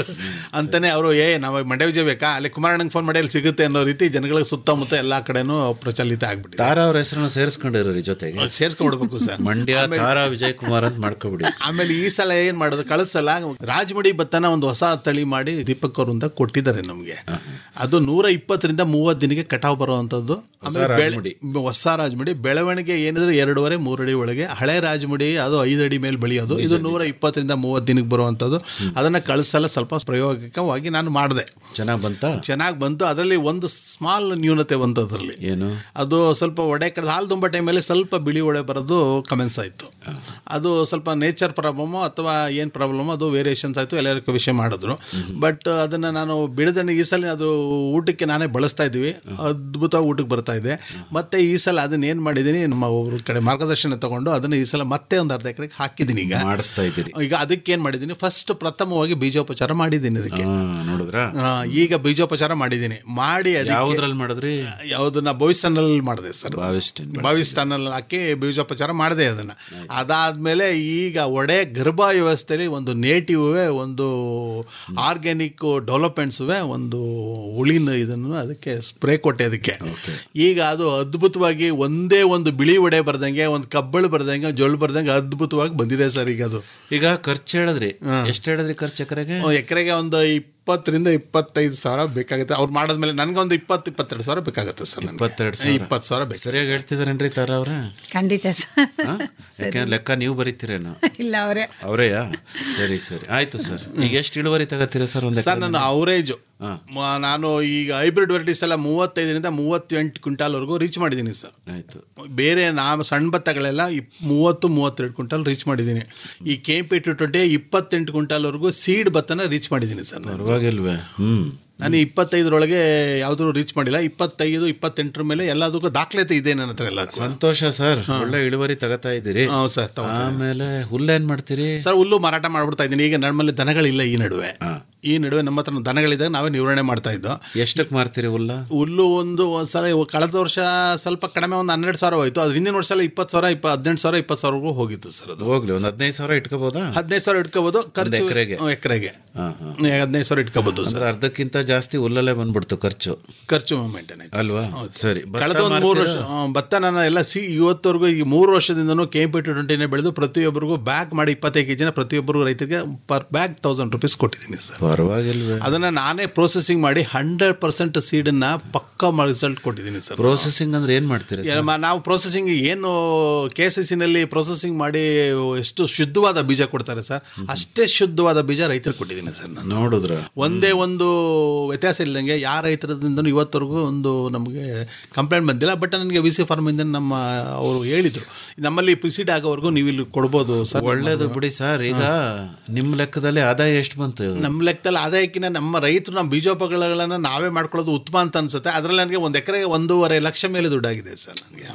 K: ಅಂತಾನೆ ಅವರು ಏ ನಾವು ಮಂಡ್ಯ ವಿಜಯ ಬೇಕಾ ಅಲ್ಲಿ ಕುಮಾರಣ್ಣಂಗೆ ಫೋನ್ ಮಾಡಿ ಅಲ್ಲಿ ಸಿಗುತ್ತೆ ಅನ್ನೋ ರೀತಿ ಜನಗಳಿಗೆ ಸುತ್ತಮುತ್ತ ಎಲ್ಲಾ ಕಡೆನೂ ಪ್ರಚಲಿತ ಆಗ್ಬಿಟ್ಟಿದೆ
I: ತಾರಾ ಅವ್ರ ಹೆಸರನ್ನು ಸೇರಿಸ್ಕೊಂಡಿರೋರಿ ಜೊತೆಗೆ
K: ಸೇರ್ಸ್ಕೊಂಡ್ಬಿಡ್ಬೇಕು ಸರ್
I: ಮಂಡ್ಯ ತಾರಾ ವಿಜಯ್ ಕುಮಾರ್ ಅಂತ ಮಾಡ್ಕೊಬಿಡಿ
K: ಆಮೇಲೆ ಈ ಸಲ ಏನ್ ಮಾಡೋದು ಕಳಿಸಲ್ಲ ರಾಜಮುಡಿ ಭತ್ತನ ಒಂದು ಹೊಸ ತಳಿ ಮಾಡಿ ದೀಪಕ್ ಅವರಿಂದ ಕೊಟ್ಟಿದ್ದಾರೆ ನಮಗೆ ಅದು ನೂರ ಇಪ್ಪತ್ತರಿಂದ ಮೂವತ್ತು ದಿನಕ್ಕೆ ಕಟಾವು ಬರುವಂತದ್ದು ಆಮೇಲೆ ಬೆಳೆ-
I: ರಾಜಮುಡಿ.
K: ಹೊಸ ರಾಜಮುಡಿ ಬೆಳವಣಿಗೆ ಏನಿದ್ರೆ ಎರಡೂವರೆ ಮೂರು ಅಡಿ ಒಳಗೆ ಹಳೆ ರಾಜಮುಡಿ ಅದು ಐದು ಅಡಿ ಮೇಲೆ ಬೆಳೆಯೋದು ಇದು ನೂರ ಇಪ್ಪತ್ತರಿಂದ ಮೂವತ್ತು ದಿನಕ್ಕೆ ಬರುವಂತದ್ದು ಅದನ್ನ ಕಳಿಸಲ್ಲ ಸ್ವಲ್ಪ ಪ್ರಾಯೋಗಿಕವಾಗಿ ನಾನು ಮಾಡಿದೆ
I: ಚೆನ್ನಾಗ್ ಬಂತ
K: ಚೆನ್ನಾಗಿ ಬಂತು ಅದರಲ್ಲಿ ಒಂದು ಸ್ಮಾಲ್ ನ್ಯೂನತೆ ಬಂತು ಅದರಲ್ಲಿ
I: ಏನು
K: ಅದು ಸ್ವಲ್ಪ ಒಡೆ ಕಳೆದ ಹಾಲು ತುಂಬ ಟೈಮಲ್ಲಿ ಸ್ವಲ್ಪ ಬಿಳಿ ಒಡೆ ಬರೋದು ಕಮೆನ್ಸ್ ಆಯಿತು ಅದು ಸ್ವಲ್ಪ ನೇಚರ್ ಪ್ರಾಬ್ಲಮ್ಮು ಅಥವಾ ಏನು ಪ್ರಾಬ್ಲಮ್ ಅದು ವೇರಿಯೇಷನ್ಸ್ ಆಯಿತು ಎಲ್ಲರಿಗೂ ವಿಷಯ ಮಾಡಿದ್ರು ಬಟ್ ಅದನ್ನು ನಾನು ಬಿಡದನ್ನ ಈ ಸಲ ಅದು ಊಟಕ್ಕೆ ನಾನೇ ಬಳಸ್ತಾ ಇದ್ವಿ ಅದ್ಭುತವಾಗಿ ಊಟಕ್ಕೆ ಬರ್ತಾ ಇದೆ ಮತ್ತೆ ಈ ಸಲ ಅದನ್ನ ಏನು ಮಾಡಿದ್ದೀನಿ ನಮ್ಮ ಅವ್ರ ಕಡೆ ಮಾರ್ಗದರ್ಶನ ತಗೊಂಡು ಅದನ್ನು ಈ ಸಲ ಮತ್ತೆ ಒಂದು ಅರ್ಧ ಎಕರೆಗೆ ಹಾಕಿದ್ದೀನಿ ಈಗ
I: ಮಾಡಿಸ್ತಾ ಇದ್ದೀರಿ
K: ಈಗ ಅದಕ್ಕೆ ಏನು ಮಾಡಿದ್ದೀನಿ ಫಸ್ಟ್ ಪ್ರಥಮವಾಗಿ ಬೀಜೋಪಚಾರ ಮಾಡಿದ್ದೀನಿ ಅದಕ್ಕೆ
I: ಹಾ, ನೋಡಿದ್ರಾ
K: ಆ, ಈಗ ಬೀಜೋಪಚಾರ ಮಾಡಿದ್ದೀನಿ ಮಾಡಿ ಅದಕ್ಕೆ-
I: ಯಾವ್ದ್ರಲ್ಲಿ ಮಾಡಿದ್ರಿ
K: ಯಾವುದನ್ನ ಭವಿಷ್ಯನಲ್ಲಿ ಮಾಡಿದೆ ಸರ್
I: ಭಾವಿಸ್ಟೇನ್
K: ಭವಿಷ್ಯನಲ್ಲಿ ಹಾಕಿ ಬೀಜೋಪಚಾರ ಮಾಡಿದೆ ಅದನ್ನ ಅದಾದ್ಮೇಲೆ ಈಗ ಒಡೆ ಗರ್ಭ ವ್ಯವಸ್ಥೆಯಲ್ಲಿ ಒಂದು ನೇಟಿವ್ವೇ ಒಂದು ಆರ್ಗ್ಯಾನಿಕ್ ಡೆವಲಪ್ಮೆಂಟ್ಸುವೆ ಒಂದು ಉಳಿನ ಇದನ್ನು ಅದಕ್ಕೆ ಸ್ಪ್ರೇ ಕೊಟ್ಟೆ ಅದಕ್ಕೆ ಈಗ ಅದು ಅದ್ಭುತವಾಗಿ ಒಂದೇ ಒಂದು ಬಿಳಿ ಒಡೆ ಬರ್ದಂಗೆ ಒಂದು ಕಬ್ಬಳು ಬರ್ದಂಗೆ ಜೊಳ್ಳು ಬರ್ದಂಗೆ ಅದ್ಭುತವಾಗಿ ಬಂದಿದೆ ಸರ್ ಈಗ ಅದು
I: ಈಗ ಖರ್ಚು ಹೇಳಿದ್ರಿ ಎಷ್ಟು ಹೇಳಿದ್ರಿ ಖರ್ಚು ಎಕರೆಗೆ
K: ಎಕರೆಗೆ ಒಂದು ಇಪ್ಪತ್ತರಿಂದ ಇಪ್ಪತ್ತೈದು ಸಾವಿರ ಬೇಕಾಗುತ್ತೆ ಅವ್ರು ಮಾಡಿದ್ಮೇಲೆ ನನಗೆ ಒಂದು ಇಪ್ಪತ್ತು ಇಪ್ಪತ್ತೆರಡು ಸಾವಿರ ಬೇಕಾಗುತ್ತೆ ಸರ್ ನನಗೆ.
I: ಇಪ್ಪತ್ತೆರಡು ಸಾವಿರ.
K: ಇಪ್ಪತ್ತು ಸಾವಿರ ಬೇಕು
I: ಸರಿಯಾಗಿ ಹೇಳ್ತಿದಾರೇನ್ರಿ ತಾರ ಅವ್ರ
J: ಖಂಡಿತ ಸರ್
I: ಯಾಕಂದ್ರೆ ಲೆಕ್ಕ ನೀವು ಬರೀತೀರೇನೋ
J: ಇಲ್ಲ ಅವರೇ
I: ಅವರೇಯಾ ಸರಿ ಸರಿ ಆಯ್ತು ಸರ್ ಈಗ ಎಷ್ಟು ಇಳುವರಿ ತಗೋತೀರಾ ಸರ್ ಒಂದು
K: ಸರ್ ನನ್ನ ಅವರೇಜು ನಾನು ಈಗ ಹೈಬ್ರಿಡ್ ವೆರೈಟೀಸ್ ಎಲ್ಲ ಮೂವತ್ತೈದರಿಂದ ಮೂವತ್ತೆಂಟು ಕ್ವಿಂಟಾಲ್ವರೆಗೂ ರೀಚ್ ಮಾಡಿದ್ದೀನಿ ಸರ್
I: ಆಯ್ತು
K: ಬೇರೆ ನಾ ಸಣ್ಣ ಭತ್ತಗಳೆಲ್ಲ ಇಪ್ ಮೂವತ್ತು ಮೂವತ್ತೆರಡು ಕ್ವಿಂಟಾಲ್ ರೀಚ್ ಮಾಡಿದ್ದೀನಿ ಈ ಕೆ ಪಿ ಟು ಟ್ವೆಂಟಿ ಇಪ್ಪತ್ತೆಂಟು ಕ್ವಿಂಟಾಲ್ವರೆಗೂ ಸೀಡ್ ಭತ್ತನ ರೀಚ್ ಮಾಡಿದ್ದೀನಿ ಸರ್ ನಾನು
I: ಪರವಾಗಿಲ್ವೇ ಹ್ಮ್
K: ನಾನು ಇಪ್ಪತ್ತೈದರೊಳಗೆ ಯಾವುದೂ ರೀಚ್ ಮಾಡಿಲ್ಲ ಇಪ್ಪತ್ತೈದು ಇಪ್ಪತ್ತೆಂಟರ ಮೇಲೆ ಎಲ್ಲದಕ್ಕೂ ದಾಖಲಾತಿ ಇದೆ ನನ್ನ ಹತ್ರ ಎಲ್ಲ
I: ಸಂತೋಷ ಸರ್ ಒಳ್ಳೆ ಇಳುವರಿ ತಗೋತಾ ಇದ್ದೀರಿ
K: ಹೌದು ಸರ್
I: ಆಮೇಲೆ ಹುಲ್ಲೇನ್ ಮಾಡ್ತೀರಿ
K: ಸರ್ ಹುಲ್ಲು ಮಾರಾಟ ಮಾಡ್ಬಿಡ್ತಾ ಇದ್ದೀನಿ ಈಗ ನಮ್ಮಲ್ಲಿ ದನಗಳಿಲ್ಲ ಈ ನಡುವೆ ಈ ನಡುವೆ ನಮ್ಮ ಹತ್ರ ದನಗಳಿದ್ದಾಗ ನಾವೇ ನಿರ್ವಹಣೆ ಮಾಡ್ತಾ ಇದ್ದೋ
I: ಎಷ್ಟಕ್ಕೆ ಮಾರ್ತೀರಿ ಹುಲ್ಲ
K: ಹುಲ್ಲು ಒಂದು ಒಂದ್ಸಲ ಇವ- ಕಳೆದ ವರ್ಷ ಸ್ವಲ್ಪ ಕಡಿಮೆ ಒಂದು ಹನ್ನೆರಡು ಸಾವಿರ ಹೋಯ್ತು ಅದ್ರ ಹಿಂದಿನ ವರ್ಷ ಎಲ್ಲ ಇಪ್ಪತ್ತು ಸಾವಿರ ಇಪ್ಪ ಹದಿನೆಂಟು ಸಾವಿರ ಇಪ್ಪತ್ತು ಸಾವಿರವರೆಗೂ ಹೋಗಿತ್ತು ಸರ್ ಅದು
I: ಹೋಗ್ಲಿ ಒಂದು ಹದಿನೈದು ಸಾವಿರ ಇಟ್ಕೋಬೋದಾ
K: ಹದಿನೈದು ಸಾವಿರ ಇಟ್ಕೋಬೋದು ಖರ್ಚು
I: ಎಕರೆಗೆ?
K: ಹ್ಮ್, ಎಕರೆಗೆ
I: ಹಾ, ಹಾ.
K: ಹದಿನೈದು ಸಾವಿರ ಇಟ್ಕೋಬೋದು ಸರ್
I: ಅಂದ್ರೆ ಅರ್ಧಕ್ಕಿಂತ ಜಾಸ್ತಿ ಹುಲ್ಲಲ್ಲೇ ಬಂದ್ಬಿಡ್ತು ಖರ್ಚು
K: ಖರ್ಚು ಮೇಂಟೈನ್ ಆಯ್ತು
I: ಅಲ್ವಾ ಸರಿ ಭತ್ತ
K: ಕಳೆದ ಒಂದು ಮೂರು ವರ್ಷ
I: ಮಾರ್ತೀರಾ?
K: ಹ್ಮ್, ಭತ್ತ ನಾನು ಎಲ್ಲ ಸಿ ಇವತ್ತವರೆಗೂ ಈ ಮೂರು ವರ್ಷದಿಂದನೂ ಕೆ ಪಿ ಟ್ವೆಂಟಿನೇ ಬೆಳೆದು ಪ್ರತಿಯೊಬ್ಬರಿಗೂ ಬ್ಯಾಗ್ ಮಾಡಿ ಇಪ್ಪತ್ತೈದು ಕೆ ಜಿನ ಪ್ರತಿಯೊಬ್ಬರಿಗೂ ರೈತರಿಗೆ ಪರ್ ಬ್ಯಾಗ್ ತೌಸಂಡ್ ರುಪೀಸ್ ಕೊಟ್ಟಿದ್ದೀನಿ ಸರ್
I: ಪರವಾಗಿಲ್ವೇ
K: ಅದನ್ನ ನಾನೇ ಪ್ರೊಸೆಸಿಂಗ್ ಮಾಡಿ ಹಂಡ್ರೆಡ್ ಪರ್ಸೆಂಟ್ ಸೀಡನ್ನ ಪಕ್ಕ ರಿಸಲ್ಟ್ ಕೊಟ್ಟಿದ್ದೀನಿ ಸರ್
I: ಪ್ರೊಸೆಸಿಂಗ್ ಅಂದ್ರೆ ಏನ್ ಮಾಡ್ತೀರಾ ಸರ್?
K: ಏನ್ ಮಾ- ನಾವು ಪ್ರೊಸೆಸಿಂಗ್ ಏನು ಕೆ ಸಿ ಸಿನಲ್ಲಿ ಪ್ರೊಸೆಸಿಂಗ್ ಮಾಡಿ ಎಷ್ಟು ಶುದ್ಧವಾದ ಬೀಜ ಕೊಡ್ತಾರೆ ಸರ್ ಅಷ್ಟೇ ಶುದ್ಧವಾದ ಬೀಜ ರೈತರಿಗೆ ಕೊಟ್ಟಿದ್ದೀನಿ ಸರ್ ನಾನು
I: ನೋಡಿದ್ರ
K: ಒಂದೇ ಒಂದು ವ್ಯತ್ಯಾಸ ಇಲ್ದಂಗೆ ಯಾವ ರೈತರದಿಂದ ಇವತ್ತರೆಗೂ ಒಂದು ನಮಗೆ ಕಂಪ್ಲೇಂಟ್ ಬಂದಿಲ್ಲ ಬಟ್ ನನಗೆ ವಿ ಸಿ ಫಾರ್ಮಿಂದ ನಮ್ಮ ಅವರು ಹೇಳಿದರು ನಮ್ಮಲ್ಲಿ ಪ್ರಿಸಿಡ್ ಆಗೋವರೆಗೂ ನೀವು ಇಲ್ಲಿ ಕೊಡ್ಬೋದು ಸರ್
I: ಒಳ್ಳೇದು ಬಿಡಿ ಸರ್ ಈಗ ನಿಮ್ ಲೆಕ್ಕದಲ್ಲಿ ಆದಾಯ ಎಷ್ಟು ಬಂತು
K: ನಮ್ಮ ಲೆಕ್ಕದಲ್ಲಿ ಆದಾಯಕ್ಕಿಂತ ನಮ್ಮ ರೈತರು ನಮ್ಮ ಬೀಜೋಪಕರಣಗಳನ್ನು ನಾವೇ ಮಾಡ್ಕೊಳ್ಳೋದು ಉತ್ತಮ ಅಂತ ಅನ್ಸುತ್ತೆ ಅದರಲ್ಲಿ ನನಗೆ ಒಂದು ಎಕರೆಗೆ ಒಂದೂವರೆ ಲಕ್ಷ ಮೇಲೆ ದುಡ್ಡಾಗಿದೆ ಸರ್ ನನಗೆ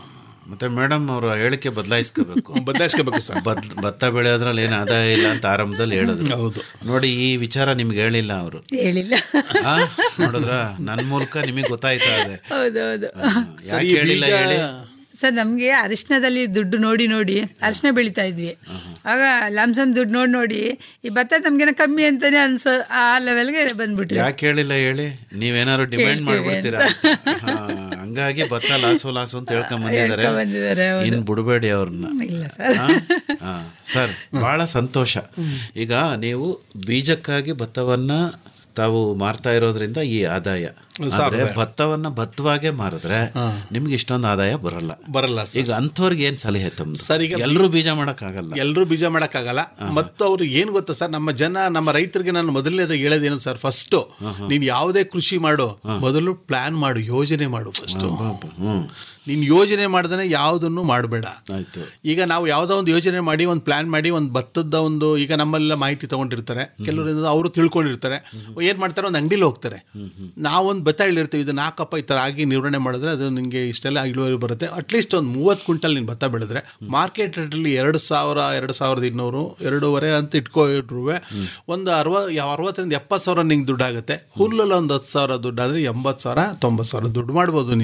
I: ಮತ್ತೆ ಮೇಡಮ್ ಅವರ ಹೇಳಿಕೆ ಬದಲಾಯಿಸ್ಕೋಬೇಕು
K: ಬದಲಾಯಿಸ್ಕೋಬೇಕು ಸರ್
I: ಬದ್ ಭತ್ತ ಬೆಳೆಯೋದ್ರಲ್ಲಿ ಏನು ಆದಾಯ ಇಲ್ಲ ಅಂತ ಆರಂಭದಲ್ಲಿ ಹೇಳಿದ್ರು
K: ಹೌದು
I: ನೋಡಿ ಈ ವಿಚಾರ ನಿಮ್ಗೆ ಹೇಳಿಲ್ಲ ಅವರು
J: ಹೇಳಿಲ್ಲ
I: ನೋಡಿದ್ರ ನನ್ನ ಮೂಲಕ ನಿಮಗೆ ಗೊತ್ತಾಯ್ತಾ ಇದೆ
J: ಹೌದೌದು
I: ಯಾಕೆ ಹೇಳಿಲ್ಲ ಹೇಳಿ
J: ಸರ್ ನಮಗೆ ಅರಿಶಿನದಲ್ಲಿ ದುಡ್ಡು ನೋಡಿ ನೋಡಿ ಅರಿಶಿನ ಬೆಳಿತಾ ಇದ್ವಿ ಆಗ ಲಂಸಮ್ ದುಡ್ಡು ನೋಡಿ ನೋಡಿ ಈ ಭತ್ತ ನಮ್ಗೇನೋ ಕಮ್ಮಿ ಅಂತಾನೆ ಅನ್ಸೋ ಆ ಲೆವೆಲ್ಗೆ ಬಂದ್ಬಿಟ್ರಿ
I: ಯಾಕೆ ಹೇಳಿಲ್ಲ ಹೇಳಿ ನೀವೇನಾದ್ರು ಡಿಮ್ಯಾಂಡ್ ಮಾಡ್ಬಿಡ್ತೀರಾ ಹಾ, ಹಂಗಾಗಿ ಭತ್ತ ಲಾಸು ಲಾಸು ಅಂತ ಹೇಳ್ಕೊಂಡ್ ಬಂದಿದ್ದಾರೆ
J: ಹೇಳ್ಕೊಂಡ್ ಬಂದಿದ್ದಾರೆ, ಹೌದು.
I: ಇನ್ ಬಿಡಬೇಡಿ ಅವ್ರನ್ನ
J: ಇಲ್ಲ ಸರ್
I: ಹಾ? ಹಾ, ಸರ್ ಬಹಳ ಸಂತೋಷ ಈಗ ನೀವು ಬೀಜಕ್ಕಾಗಿ ಭತ್ತವನ್ನ ತಾವು ಮಾರ್ತಾ ಇರೋದ್ರಿಂದ ಈ ಆದಾಯ
K: ಸರ್,
I: ಆದ್ರೆ
K: ಆದಾಯ.
I: ಭತ್ತವನ್ನ ಭತ್ತವಾಗೆ ಮಾರಿದ್ರೆ ನಿಮ್ಗೆ ಇಷ್ಟೊಂದು ಆದಾಯ ಬರಲ್ಲ
K: ಬರಲ್ಲ
I: ಈಗ ಅಂಥವ್ರಿಗೆ ಏನ್ ಸಲಹೆ ತಮ್ಮದು
K: ಸರ್, ಈಗ
I: ಎಲ್ಲರೂ ಬೀಜ ಮಾಡಕ್ ಆಗಲ್ಲ
K: ಎಲ್ಲರೂ ಬೀಜ ಮಾಡೋಕ್ಕಾಗಲ್ಲ ಮತ್ತು ಅವ್ರು ಏನು ಗೊತ್ತಾ ಸರ್ ನಮ್ಮ ಜನ ನಮ್ಮ ರೈತರಿಗೆ ನಾನು ಮೊದಲನೇದಾಗಿ ಹೇಳೋದೇನು ಸರ್ ಫಸ್ಟು ನೀನು ಯಾವುದೇ ಕೃಷಿ ಮಾಡು ಮೊದಲು ಪ್ಲಾನ್ ಮಾಡು ಯೋಜನೆ ಮಾಡು ಫಸ್ಟು ನೀನು ಯೋಜನೆ ಮಾಡ್ದೇ ಯಾವುದನ್ನು ಮಾಡಬೇಡ
I: ಆಯ್ತು
K: ಈಗ ನಾವು ಯಾವುದೋ ಒಂದು ಯೋಜನೆ ಮಾಡಿ ಒಂದು ಪ್ಲಾನ್ ಮಾಡಿ ಒಂದು ಭತ್ತದ ಒಂದು ಈಗ ನಮ್ಮೆಲ್ಲ ಮಾಹಿತಿ ತಗೊಂಡಿರ್ತಾರೆ ಕೆಲವರಿಂದ ಅವರು ತಿಳ್ಕೊಂಡಿರ್ತಾರೆ ಏನು ಮಾಡ್ತಾರೆ ಒಂದು ಅಂಗಡಿಲಿ ಹೋಗ್ತಾರೆ ನಾವೊಂದು ಭತ್ತ ಹೇಳಿರ್ತೀವಿ ಇದು ನಾಲ್ಕಪ್ಪ ಈ ಥರ ಆಗಿ ನಿರ್ವಹಣೆ ಮಾಡಿದ್ರೆ ಅದು ನಿಮಗೆ ಇಷ್ಟೆಲ್ಲ ಇಳುವರಿ ಬರುತ್ತೆ ಅಟ್ಲೀಸ್ಟ್ ಒಂದು ಮೂವತ್ತು ಕ್ವಿಂಟಲ್ ನೀನು ಭತ್ತ ಬೆಳೆದ್ರೆ ಮಾರ್ಕೆಟ್ ರೇಟಲ್ಲಿ ಎರಡು ಸಾವಿರ ಎರಡು ಸಾವಿರದ ಇನ್ನೂರು ಎರಡೂವರೆ ಅಂತ ಇಟ್ಕೊಂಡಿಟ್ರು ಒಂದು ಅರವ ಅರವತ್ತರಿಂದ ಎಪ್ಪತ್ತು ಸಾವಿರ ನಿಂಗೆ ದುಡ್ಡಾಗುತ್ತೆ ಹುಲ್ಲಲ್ಲಿ ಒಂದು ಹತ್ತು ಸಾವಿರ ದುಡ್ಡಾದರೆ ಎಂಬತ್ತು ಸಾವಿರ ತೊಂಬತ್ತು ಸಾವಿರ ದುಡ್ಡು ಮಾಡ್ಬೋದು ನೀನು